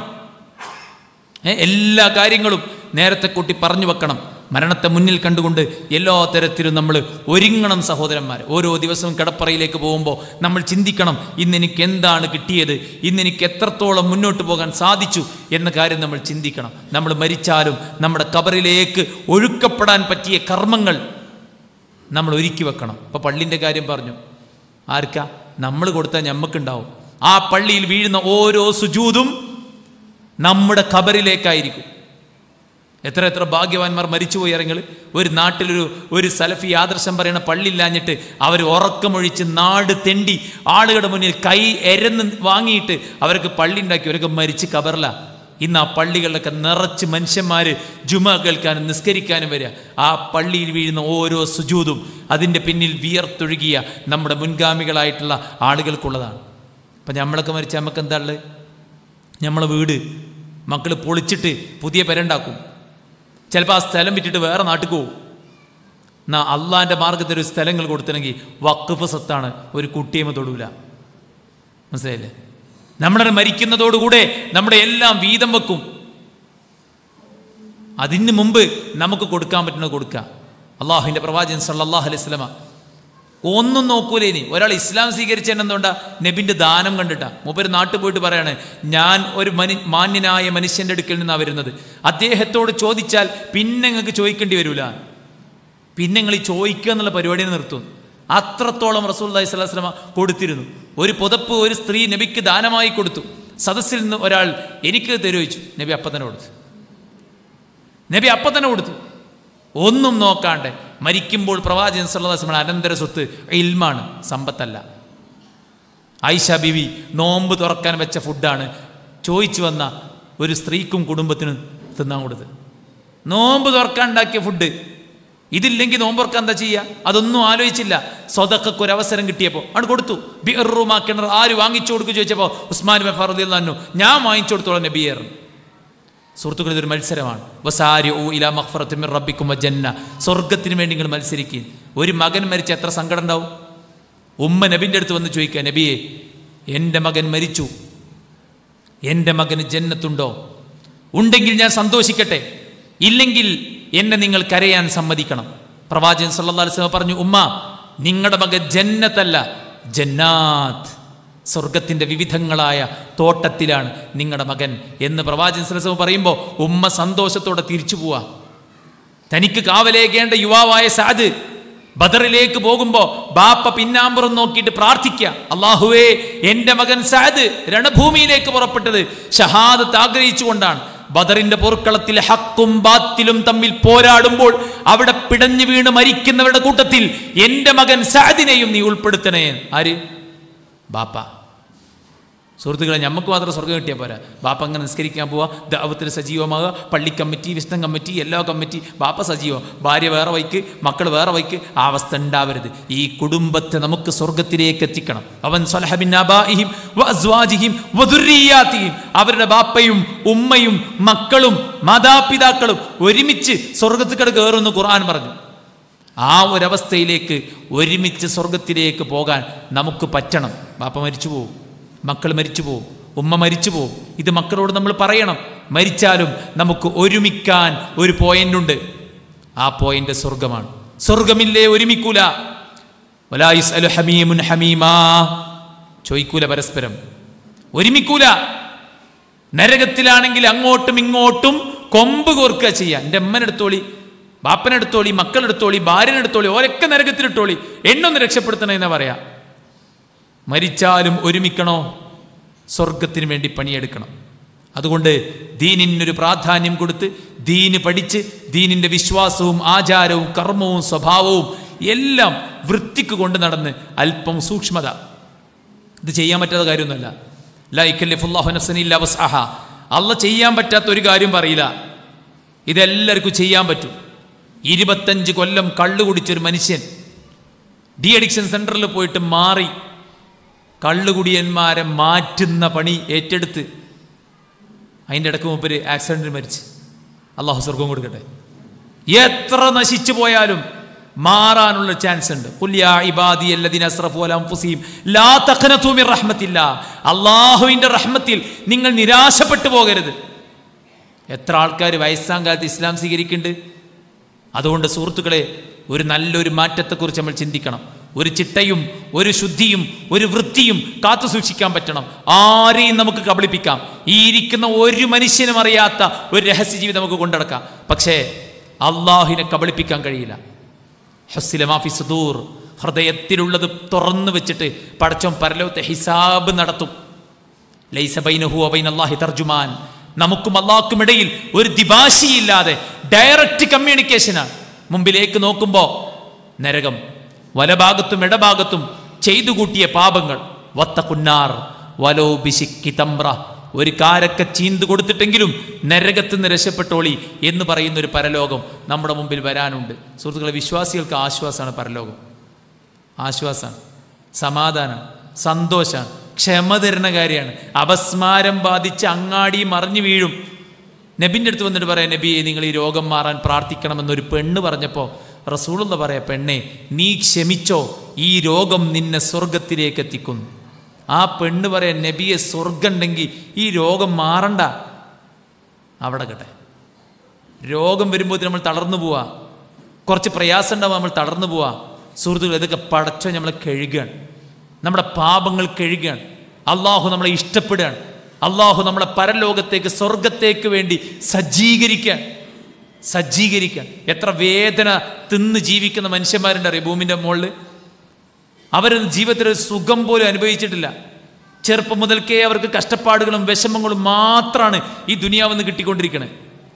ഏ, എല്ലാ കാര്യങ്ങളും നേരത്തെ കൂട്ടി പറഞ്ഞു വെക്കണം മരണത്തെ മുന്നിൽ കണ്ടുകൊണ്ട് എല്ലാ തരത്തിലും നമ്മൾ ഒരുങ്ങണം സഹോദരന്മാർ ഓരോ ദിവസവും കിടപ്പറയിലേക്ക് പോകുമ്പോൾ നമ്മൾ ചിന്തിക്കണം ഇന്ന് എനിക്ക് എന്താണ് കിട്ടിയത് ഇന്ന് എനിക്ക് എത്രത്തോളം മുന്നോട്ട് പോകാൻ സാധിച്ചു എന്ന കാര്യം നമ്മൾ ചിന്തിക്കണം നമ്മൾ മരിച്ചാലും നമ്മുടെ കബറിലേക്ക് ഒഴുക്കപ്പെടാൻ പറ്റിയ കർമ്മങ്ങൾ നമ്മൾ ഒരുക്കി വെക്കണം ഇപ്പോൾ പള്ളിൻ്റെ കാര്യം പറഞ്ഞു ആർക്കാ നമ്മൾ കൊടുത്താൽ ഞമ്മക്കുണ്ടാവും ആ പള്ളിയിൽ വീഴുന്ന ഓരോ സുജൂതും നമ്മുടെ ഖബറിലേക്കായിരിക്കും എത്ര എത്ര ഭാഗ്യവാന്മാർ മരിച്ചുപോയി ഇറങ്ങൾ ഒരു നാട്ടിലൊരു ഒരു സലഫി ആദർശം പറയുന്ന പള്ളിയില്ലാഞ്ഞിട്ട് അവർ ഉറക്കമൊഴിച്ച് നാട് തെണ്ടി ആളുകളുടെ മുന്നിൽ കൈ എരന്ന് വാങ്ങിയിട്ട് അവർക്ക് പള്ളി ഉണ്ടാക്കി അവരൊക്കെ മരിച്ച് കബറില ഇന്ന് ആ പള്ളികളിലൊക്കെ നിറച്ച് മനുഷ്യന്മാർ ജുമ കേൾക്കാനും നിസ്കരിക്കാനും വരിക ആ പള്ളിയിൽ വീഴുന്ന ഓരോ സുജൂതും അതിൻ്റെ പിന്നിൽ വിയർത്തൊഴുകിയ നമ്മുടെ മുൻഗാമികളായിട്ടുള്ള ആളുകൾക്കുള്ളതാണ് അപ്പം നമ്മളൊക്കെ മരിച്ച നമുക്ക് എന്താ ഉള്ളത് നമ്മളെ വീട് മക്കൾ പൊളിച്ചിട്ട് പുതിയ പെരണ്ടാക്കും ചിലപ്പോൾ ആ സ്ഥലം വിറ്റിട്ട് വേറെ നാട്ടിൽ പോകും എന്നാ അള്ളാൻ്റെ മാർഗത്തിൽ ഒരു സ്ഥലങ്ങൾ കൊടുത്തില്ലെങ്കിൽ വഖഫ് സത്താണ് ഒരു കുട്ടിയമ തൊടൂല മനസ്സിലായില്ലേ നമ്മുടെ മരിക്കുന്നതോടുകൂടെ നമ്മുടെ എല്ലാം വീതം വെക്കും അതിന് മുമ്പ് നമുക്ക് കൊടുക്കാൻ പറ്റുന്നത് കൊടുക്കുക അള്ളാഹുവിൻ്റെ പ്രവാചകൻ സല്ലല്ലാഹു അലൈഹി സ്വലമ ഒന്നും നോക്കൂലേ ഇനി ഒരാൾ ഇസ്ലാം സ്വീകരിച്ചതിന് എന്തുകൊണ്ടാ നബിന്റെ ദാനം കണ്ടിട്ടാ മൂപ്പര് നാട്ടിൽ പോയിട്ട് പറയാണ് ഞാൻ ഒരു മനു മാന്യനായ മനുഷ്യന്റെ അടുക്കൽ നിന്നാണ് വരുന്നത് അദ്ദേഹത്തോട് ചോദിച്ചാൽ പിന്നെ നിങ്ങൾക്ക് ചോദിക്കേണ്ടി വരൂല പിന്നെ നിങ്ങൾ ഈ ചോദിക്കുക എന്നുള്ള പരിപാടിയെ നിർത്തും അത്രത്തോളം റസൂൽ അലൈഹി സ്വലാസ്ലമ കൊടുത്തിരുന്നു ഒരു പുതപ്പ് ഒരു സ്ത്രീ നബിക്ക് ദാനമായി കൊടുത്തു സദസ്സിൽ നിന്ന് ഒരാൾ എനിക്ക് തരുവച്ചു നബി അപ്പം തന്നെ കൊടുത്തു നബി അപ്പം തന്നെ കൊടുത്തു ഒന്നും നോക്കാണ്ട് മരിക്കുമ്പോൾ പ്രവാചകൻ സല്ലാസ്മ അനന്തര സ്വത്ത് ഇൽമാണ് സമ്പത്തല്ല ആയിഷ ബിവി നോമ്പ് തുറക്കാൻ വെച്ച ഫുഡാണ് ചോദിച്ചു വന്ന ഒരു സ്ത്രീക്കും കുടുംബത്തിനും തിന്നാൻ കൊടുത്തത് നോമ്പ് തുറക്കാൻ ഉണ്ടാക്കിയ ഫുഡ് ഇതില്ലെങ്കിൽ നോമ്പ് തുറക്കാൻ എന്താ ചെയ്യുക അതൊന്നും ആലോചിച്ചില്ല സ്വതക്കൊക്കെ ഒരു അവസരം കിട്ടിയപ്പോൾ ആണ് കൊടുത്തു ബിറുമാ കിണർ ആര് വാങ്ങിച്ചു കൊടുക്കും ചോദിച്ചപ്പോൾ ഉസ്മാൻ ഫറുദ്ദീന്നു ഞാൻ വാങ്ങിച്ചു കൊടുത്തോളാം നബിയർ സുഹൃത്തുക്കൾ ഇതൊരു മത്സരമാണ് വസാരി ഓ ഇലാ മഖ്ഫറത്തിൻ റബ്ബിക്കും ജന്ന സ്വർഗത്തിന് വേണ്ടി നിങ്ങൾ മത്സരിക്കുക ഒരു മകൻ മരിച്ച എത്ര സങ്കടം ഉണ്ടാവും ഉമ്മ നബിൻ്റെ അടുത്ത് വന്ന് ചോദിക്കുക നബിയെ എൻ്റെ മകൻ മരിച്ചു എൻ്റെ മകന് ജന്നത്തുണ്ടോ ഉണ്ടെങ്കിൽ ഞാൻ സന്തോഷിക്കട്ടെ ഇല്ലെങ്കിൽ എന്നെ നിങ്ങൾ കരയാൻ സമ്മതിക്കണം പ്രവാചകൻ സല്ലല്ലാഹു അലൈഹി വസല്ലം പറഞ്ഞു ഉമ്മ നിങ്ങളുടെ മകൻ ജന്നത്തല്ല ജന്നാത്ത് സ്വർഗത്തിൻ്റെ വിവിധങ്ങളായ തോട്ടത്തിലാണ് നിങ്ങളുടെ മകൻ എന്ന് പ്രവാചകൻ സലസവ പറയുമ്പോൾ ഉമ്മ സന്തോഷത്തോടെ തിരിച്ചു പോവാ തനിക്ക് കാവലേകേണ്ട യുവാവായ സാദ് ബദറിലേക്ക് പോകുമ്പോ ബാപ്പ പിന്നാമ്പുറം നോക്കിയിട്ട് പ്രാർത്ഥിക്കുക അള്ളാഹുവേ എന്റെ മകൻ സാദ് രണഭൂമിയിലേക്ക് പുറപ്പെട്ടത് ഷഹാദത്ത് ആഗ്രഹിച്ചുകൊണ്ടാണ് ബദറിന്റെ പോർക്കളത്തിൽ ഹക്കും ബാത്തിലും തമ്മിൽ പോരാടുമ്പോൾ അവിടെ പിടഞ്ഞു വീണ് മരിക്കുന്നവരുടെ കൂട്ടത്തിൽ എന്റെ മകൻ സാദിനെയും നീ ഉൾപ്പെടുത്തണേ ആര് ബാപ്പ സുഹൃത്തുക്കളെ നമുക്ക് മാത്രം സ്വർഗ്ഗം കിട്ടിയാൽ പോരാ ബാപ്പ അങ്ങനെ നിസ്കരിക്കാൻ പോവുക ദാവത്തിൽ സജീവമാകുക പള്ളി കമ്മിറ്റി വിഷ്ണു കമ്മിറ്റി എല്ലാ കമ്മിറ്റി ബാപ്പ സജീവം ഭാര്യ വേറെ വൈക്ക് മക്കൾ വേറെ വൈക്ക് ആ അവസ്ഥ ഉണ്ടാവരുത് ഈ കുടുംബത്തെ നമുക്ക് സ്വർഗത്തിലേക്ക് എത്തിക്കണം അവൻ സ്വലഹബിൻ അബാഇഹിം വഅസ്വാജിഹിം വദുർരിയാത്തിഹിം അവരുടെ ബാപ്പയും ഉമ്മയും മക്കളും മാതാപിതാക്കളും ഒരുമിച്ച് സ്വർഗത്തിക്കട് കയറുമെന്ന് ഖുർആൻ പറഞ്ഞു ആ ഒരവസ്ഥയിലേക്ക് ഒരുമിച്ച് സ്വർഗത്തിലേക്ക് പോകാൻ നമുക്ക് പറ്റണം ബാപ്പ മരിച്ചു പോവും മക്കൾ മരിച്ചു പോവും ഉമ്മ മരിച്ചു പോവും ഇത് മക്കളോട് നമ്മൾ പറയണം മരിച്ചാലും നമുക്ക് ഒരുമിക്കാൻ ഒരു പോയിന്റ് ഉണ്ട് ആ പോയിന്റ് സ്വർഗമാണ് സ്വർഗമില്ലേ ഒരുമിക്കൂല വലായുസ് അലു ഹമീമുൻ ഹമീമാ ചോയ്ക്കൂല പരസ്പരം ഒരുമിക്കൂല നരകത്തിലാണെങ്കിൽ അങ്ങോട്ടും ഇങ്ങോട്ടും കൊമ്പ് കോർക്കുക ചെയ്യുക എൻ്റെ അമ്മനെടുത്തോളി ബാപ്പനെടുത്തോളി മക്കളെടുത്തോളി ഭാര്യനെടുത്തോളി ഓരൊക്കെ നരകത്തിലിട്ടോളി എന്നൊന്ന് രക്ഷപ്പെടുത്തണേ എന്നാ പറയാ മരിച്ചാലും ഒരുമിക്കണോ സ്വർഗത്തിന് വേണ്ടി പണിയെടുക്കണം അതുകൊണ്ട് ദീനിനൊരു പ്രാധാന്യം കൊടുത്ത് ദീന് പഠിച്ച് ദീനിന്റെ വിശ്വാസവും ആചാരവും കർമ്മവും സ്വഭാവവും എല്ലാം വൃത്തിക്ക് കൊണ്ട് നടന്ന് അല്പം സൂക്ഷ്മത ഇത് ചെയ്യാൻ പറ്റാത്ത കാര്യമൊന്നുമല്ല ലൈക്കല്ലിഫുല്ലാഹുനഫ്സനില്ല വസ്അഹ അല്ല ചെയ്യാൻ പറ്റാത്ത ഒരു കാര്യം പറയില്ല ഇതെല്ലാവർക്കും ചെയ്യാൻ പറ്റും ഇരുപത്തഞ്ച് കൊല്ലം കള്ളു കുടിച്ചൊരു മനുഷ്യൻ ഡി അഡിക്ഷൻ സെന്ററിൽ പോയിട്ട് മാറി കള്ളുകുടിയന്മാരെ മാറ്റുന്ന പണി ഏറ്റെടുത്ത് അതിൻ്റെ ഇടയ്ക്ക് മുമ്പ് ആക്സിഡന്റിൽ മരിച്ച് അള്ളാഹു സ്വർഗം കൊടുക്കട്ടെ എത്ര നശിച്ചു പോയാലും മാറാനുള്ള ചാൻസ് ഉണ്ട് കുല്യാ ഇബാദി അല്ലദീന അസ്റഫു അലാ അൻഫുസിഹിം ലാ തഖനതു മിർ റഹ്മത്തില്ല അള്ളാഹുവിൻ്റെ റഹ്മത്തിൽ നിങ്ങൾ നിരാശപ്പെട്ടു പോകരുത് എത്ര ആൾക്കാർ വയസ്സാം കാലത്ത് ഇസ്ലാം സ്വീകരിക്കുന്നുണ്ട് അതുകൊണ്ട് സുഹൃത്തുക്കളെ ഒരു നല്ലൊരു മാറ്റത്തെക്കുറിച്ച് നമ്മൾ ചിന്തിക്കണം ഒരു ചിട്ടയും ഒരു ശുദ്ധിയും ഒരു വൃത്തിയും കാത്തു സൂക്ഷിക്കാൻ പറ്റണം ആരെയും നമുക്ക് കബളിപ്പിക്കാം ഈ ഇരിക്കുന്ന ഒരു മനുഷ്യനും അറിയാത്ത ഒരു രഹസ്യ ജീവിതം നമുക്ക് കൊണ്ടുനടക്കാം പക്ഷേ അള്ളാഹിനെ കബളിപ്പിക്കാൻ കഴിയില്ല ഹസ്സില മാഫി സുദൂർ ഹൃദയത്തിലുള്ളത് തുറന്നു വെച്ചിട്ട് പടച്ചോൻ പരലോകത്തെ ഹിസാബ് നടത്തും ലൈസ ബൈനഹു വബൈന അല്ലാഹി തർജുമാൻ നമുക്കും അള്ളാഹ്ക്കും ഇടയിൽ ഒരു ദിഭാഷിയില്ലാതെ ഡയറക്റ്റ് കമ്മ്യൂണിക്കേഷനാണ് മുമ്പിലേക്ക് നോക്കുമ്പോൾ നരകം വലഭാഗത്തും ഇടഭാഗത്തും ചെയ്തു കൂട്ടിയ പാപങ്ങൾ വത്ത കുന്നാർ വലോ ബിശിക്കി തമ്ര ഒരു കാരക്ക ചീന്ത് കൊടുത്തിട്ടെങ്കിലും നരകത്ത് നിന്ന് രക്ഷപ്പെട്ടോളി എന്ന് പറയുന്ന ഒരു പരലോകം നമ്മുടെ മുമ്പിൽ വരാനുണ്ട് സുഹൃത്തുക്കളെ വിശ്വാസികൾക്ക് ആശ്വാസമാണ് പരലോകം ആശ്വാസമാണ് സമാധാനം സന്തോഷമാണ് ക്ഷമ തരുന്ന കാര്യമാണ് അപസ്മാരം ബാധിച്ച് അങ്ങാടി മറിഞ്ഞു വീഴും നബിൻ്റെ അടുത്ത് വന്നിട്ട് പറയാം നബിയെ നിങ്ങൾ ഈ രോഗം മാറാൻ പ്രാർത്ഥിക്കണമെന്നൊരു പെണ്ണ് പറഞ്ഞപ്പോൾ റസൂളെന്ന് പറയാം പെണ്ണെ നീ ക്ഷമിച്ചോ ഈ രോഗം നിന്നെ സ്വർഗത്തിലേക്ക് എത്തിക്കുന്നു ആ പെണ്ണ് പറയാം നബിയെ സ്വർഗം ഉണ്ടെങ്കിൽ ഈ രോഗം മാറണ്ട അവിടെ കട്ടെ രോഗം വരുമ്പോൾ നമ്മൾ തളർന്നു പോവാ കുറച്ച് പ്രയാസം ഉണ്ടാവും നമ്മൾ തളർന്നു പോവാ സുഹൃത്തുക്കൾ ഇതൊക്കെ പടച്ചോ നമ്മളെ കഴുകുകയാണ് നമ്മുടെ പാപങ്ങൾ കഴുകുകയാണ് അള്ളാഹു നമ്മളെ ഇഷ്ടപ്പെടുകയാണ് അള്ളാഹു നമ്മളെ പരലോകത്തേക്ക് സ്വർഗത്തേക്ക് വേണ്ടി സജ്ജീകരിക്കാൻ സജ്ജീകരിക്കാൻ എത്ര വേദന തിന്ന് ജീവിക്കുന്ന മനുഷ്യന്മാരുണ്ട് അറിയാം ഭൂമിൻ്റെ മുകളിൽ അവർ ജീവിതത്തിൽ ഒരു സുഖം പോലും അനുഭവിച്ചിട്ടില്ല ചെറുപ്പം മുതൽക്കേ അവർക്ക് കഷ്ടപ്പാടുകളും വിഷമങ്ങളും മാത്രമാണ് ഈ ദുനിയാവിൽ നിന്ന് കിട്ടിക്കൊണ്ടിരിക്കുന്നത്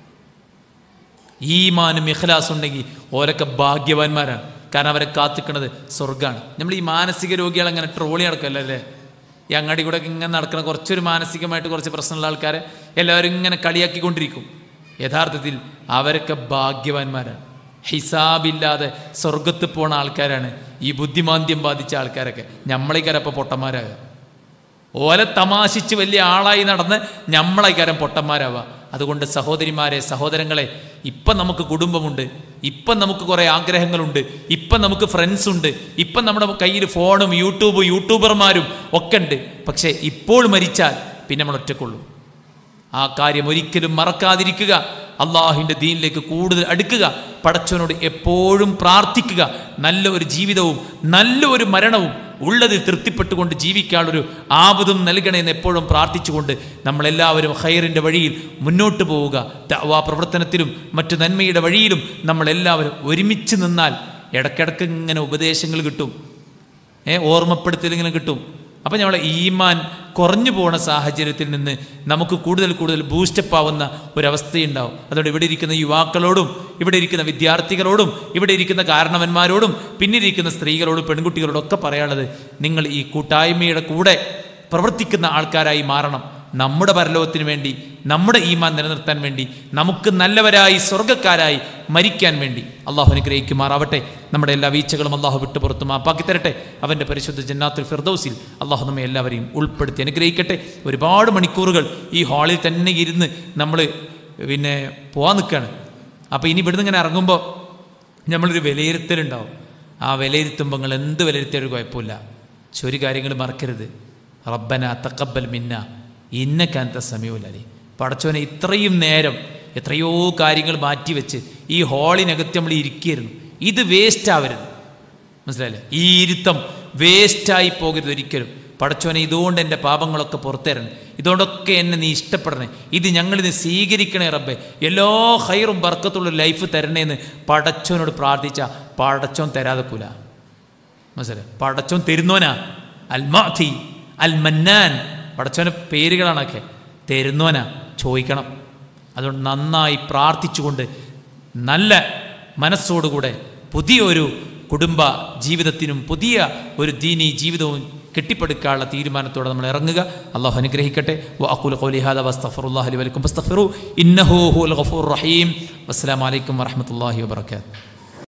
ഈമാനും ഇഖ്ലാസ് ഉണ്ടെങ്കിൽ ഓരൊക്കെ ഭാഗ്യവാന്മാരാണ് കാരണം അവരെ കാത്തിക്കണത് സ്വർഗമാണ് നമ്മൾ ഈ മാനസിക രോഗികൾ അങ്ങനെ ട്രോളി നടക്കല്ലോ അല്ലേ ഈ അങ്ങാടി കൂടെ ഒക്കെ ഇങ്ങനെ നടക്കുന്ന കുറച്ചൊരു മാനസികമായിട്ട് കുറച്ച് പ്രശ്നമുള്ള ആൾക്കാരെ എല്ലാവരും ഇങ്ങനെ കളിയാക്കിക്കൊണ്ടിരിക്കും യഥാർത്ഥത്തിൽ അവരൊക്കെ ഭാഗ്യവാന്മാരാണ് ഹിസാബില്ലാതെ സ്വർഗത്ത് പോണ ആൾക്കാരാണ് ഈ ബുദ്ധിമാന്ദ്യം ബാധിച്ച ആൾക്കാരൊക്കെ നമ്മളേക്കാരപ്പോൾ പൊട്ടന്മാരാകുക ഓല തമാശിച്ച് വലിയ ആളായി നടന്ന് നമ്മളേക്കാരം പൊട്ടന്മാരാവുക അതുകൊണ്ട് സഹോദരിമാരെ സഹോദരങ്ങളെ ഇപ്പം നമുക്ക് കുടുംബമുണ്ട് ഇപ്പം നമുക്ക് കുറേ ആഗ്രഹങ്ങളുണ്ട് ഇപ്പം നമുക്ക് ഫ്രണ്ട്സ് ഉണ്ട് ഇപ്പം നമ്മുടെ കയ്യിൽ ഫോണും യൂട്യൂബും യൂട്യൂബർമാരും ഒക്കെ ഉണ്ട് പക്ഷേ ഇപ്പോൾ മരിച്ചാൽ പിന്നെ നമ്മൾ ഒറ്റക്കുള്ളൂ ആ കാര്യം ഒരിക്കലും മറക്കാതിരിക്കുക അള്ളാഹുവിൻ്റെ ദീനിലേക്ക് കൂടുതൽ അടുക്കുക പടച്ചവനോട് എപ്പോഴും പ്രാർത്ഥിക്കുക നല്ല ഒരു ജീവിതവും നല്ല ഒരു മരണവും ഉള്ളതിൽ തൃപ്തിപ്പെട്ടുകൊണ്ട് ജീവിക്കാനുള്ളൊരു ആപതും നൽകണമെന്ന് എപ്പോഴും പ്രാർത്ഥിച്ചുകൊണ്ട് നമ്മളെല്ലാവരും ഹൈറിൻ്റെ വഴിയിൽ മുന്നോട്ട് പോവുക ദഅവാ പ്രവർത്തനത്തിലും മറ്റു നന്മയുടെ വഴിയിലും നമ്മളെല്ലാവരും ഒരുമിച്ച് നിന്നാൽ ഇടയ്ക്കിടയ്ക്ക് ഇങ്ങനെ ഉപദേശങ്ങൾ കിട്ടും ഏ ഓർമ്മപ്പെടുത്തലിങ്ങനെ കിട്ടും അപ്പം നമ്മളെ ഈമാൻ കുറഞ്ഞു പോകുന്ന സാഹചര്യത്തിൽ നിന്ന് നമുക്ക് കൂടുതൽ കൂടുതൽ ബൂസ്റ്റപ്പ് ആവുന്ന ഒരവസ്ഥയുണ്ടാവും അതുകൊണ്ട് ഇവിടെ ഇരിക്കുന്ന യുവാക്കളോടും ഇവിടെ ഇരിക്കുന്ന വിദ്യാർത്ഥികളോടും ഇവിടെ ഇരിക്കുന്ന കാരണവന്മാരോടും പിന്നിരിക്കുന്ന സ്ത്രീകളോടും പെൺകുട്ടികളോടും ഒക്കെ പറയാനുള്ളത് നിങ്ങൾ ഈ കൂട്ടായ്മയുടെ കൂടെ പ്രവർത്തിക്കുന്ന ആൾക്കാരായി മാറണം നമ്മുടെ പരലോകത്തിന് വേണ്ടി നമ്മുടെ ഈമാൻ നിലനിർത്താൻ വേണ്ടി നമുക്ക് നല്ലവരായി സ്വർഗ്ഗക്കാരായി മരിക്കാൻ വേണ്ടി അള്ളാഹു അനുഗ്രഹിക്കുമാറാവട്ടെ നമ്മുടെ എല്ലാ വീഴ്ചകളും അള്ളാഹു വിട്ടു പുറത്ത് മാപ്പാക്കി തരട്ടെ അവൻ്റെ പരിശുദ്ധ ജന്നാത്തുൽ ഫിർദൌസിൽ അള്ളാഹു നമ്മെ എല്ലാവരെയും ഉൾപ്പെടുത്തി അനുഗ്രഹിക്കട്ടെ ഒരുപാട് മണിക്കൂറുകൾ ഈ ഹാളിൽ തന്നെ ഇരുന്ന് നമ്മൾ പിന്നെ പോകാൻ നിൽക്കുകയാണ് അപ്പോൾ ഇനി ഇവിടുന്ന് ഇങ്ങനെ ഇറങ്ങുമ്പോൾ നമ്മളൊരു വിലയിരുത്തലുണ്ടാവും ആ വിലയിരുത്തുമ്പോൾ നിങ്ങൾ എന്ത് വിലയിരുത്തിയൊരു കുഴപ്പമില്ല പക്ഷെ ഒരു കാര്യങ്ങൾ മറക്കരുത് റബ്ബന തക്കബൽ മിന്ന ഇന്നക്കാനത്തെ സമയമില്ലേ പടച്ചോനെ ഇത്രയും നേരം എത്രയോ കാര്യങ്ങൾ മാറ്റിവെച്ച് ഈ ഹാളിനകത്ത് നമ്മൾ ഇരിക്കുകയായിരുന്നു ഇത് വേസ്റ്റ് ആവരുത് മനസ്സിലായില്ലേ ഈ ഇരുത്തം വേസ്റ്റായി പോകരുത് ഒരിക്കലും പടച്ചോനെ ഇതുകൊണ്ട് എൻ്റെ പാപങ്ങളൊക്കെ പുറത്തേരണം ഇതുകൊണ്ടൊക്കെ എന്നെ നീ ഇഷ്ടപ്പെടണേ ഇത് ഞങ്ങളിത് സ്വീകരിക്കണേ റബ്ബെ എല്ലാ ഹൈറും ബർക്കത്തുള്ള ലൈഫ് തരണേന്ന് പടച്ചോനോട് പ്രാർത്ഥിച്ച പടച്ചോൻ തരാതെക്കൂല മനസ്സിലായി പടച്ചോൻ തരുന്നോനാ അൽമാഥി അൽ മന്നാൻ പടച്ചോൻ്റെ പേരുകളാണൊക്കെ തരുന്നോനാ ചോദിക്കണം അതുകൊണ്ട് നന്നായി പ്രാർത്ഥിച്ചുകൊണ്ട് നല്ല മനസ്സോടുകൂടെ പുതിയൊരു കുടുംബ ജീവിതത്തിനും പുതിയ ഒരു ദീനി ജീവിതവും കെട്ടിപ്പടുക്കാനുള്ള തീരുമാനത്തോടെ നമ്മൾ ഇറങ്ങുക അള്ളാഹു അനുഗ്രഹിക്കട്ടെ വഅഖൂലു ഖൗലി ഹാദാ വസ്തഗ്ഫിറുല്ലാഹി ലി വലക്കും ഫസ്തഗ്ഫിറു ഇന്നഹു ഹുവൽ ഗഫൂർ റഹീം വസ്സലാമു അലൈക്കും വറഹ്മത്തുള്ളാഹി വബറകാതുഹു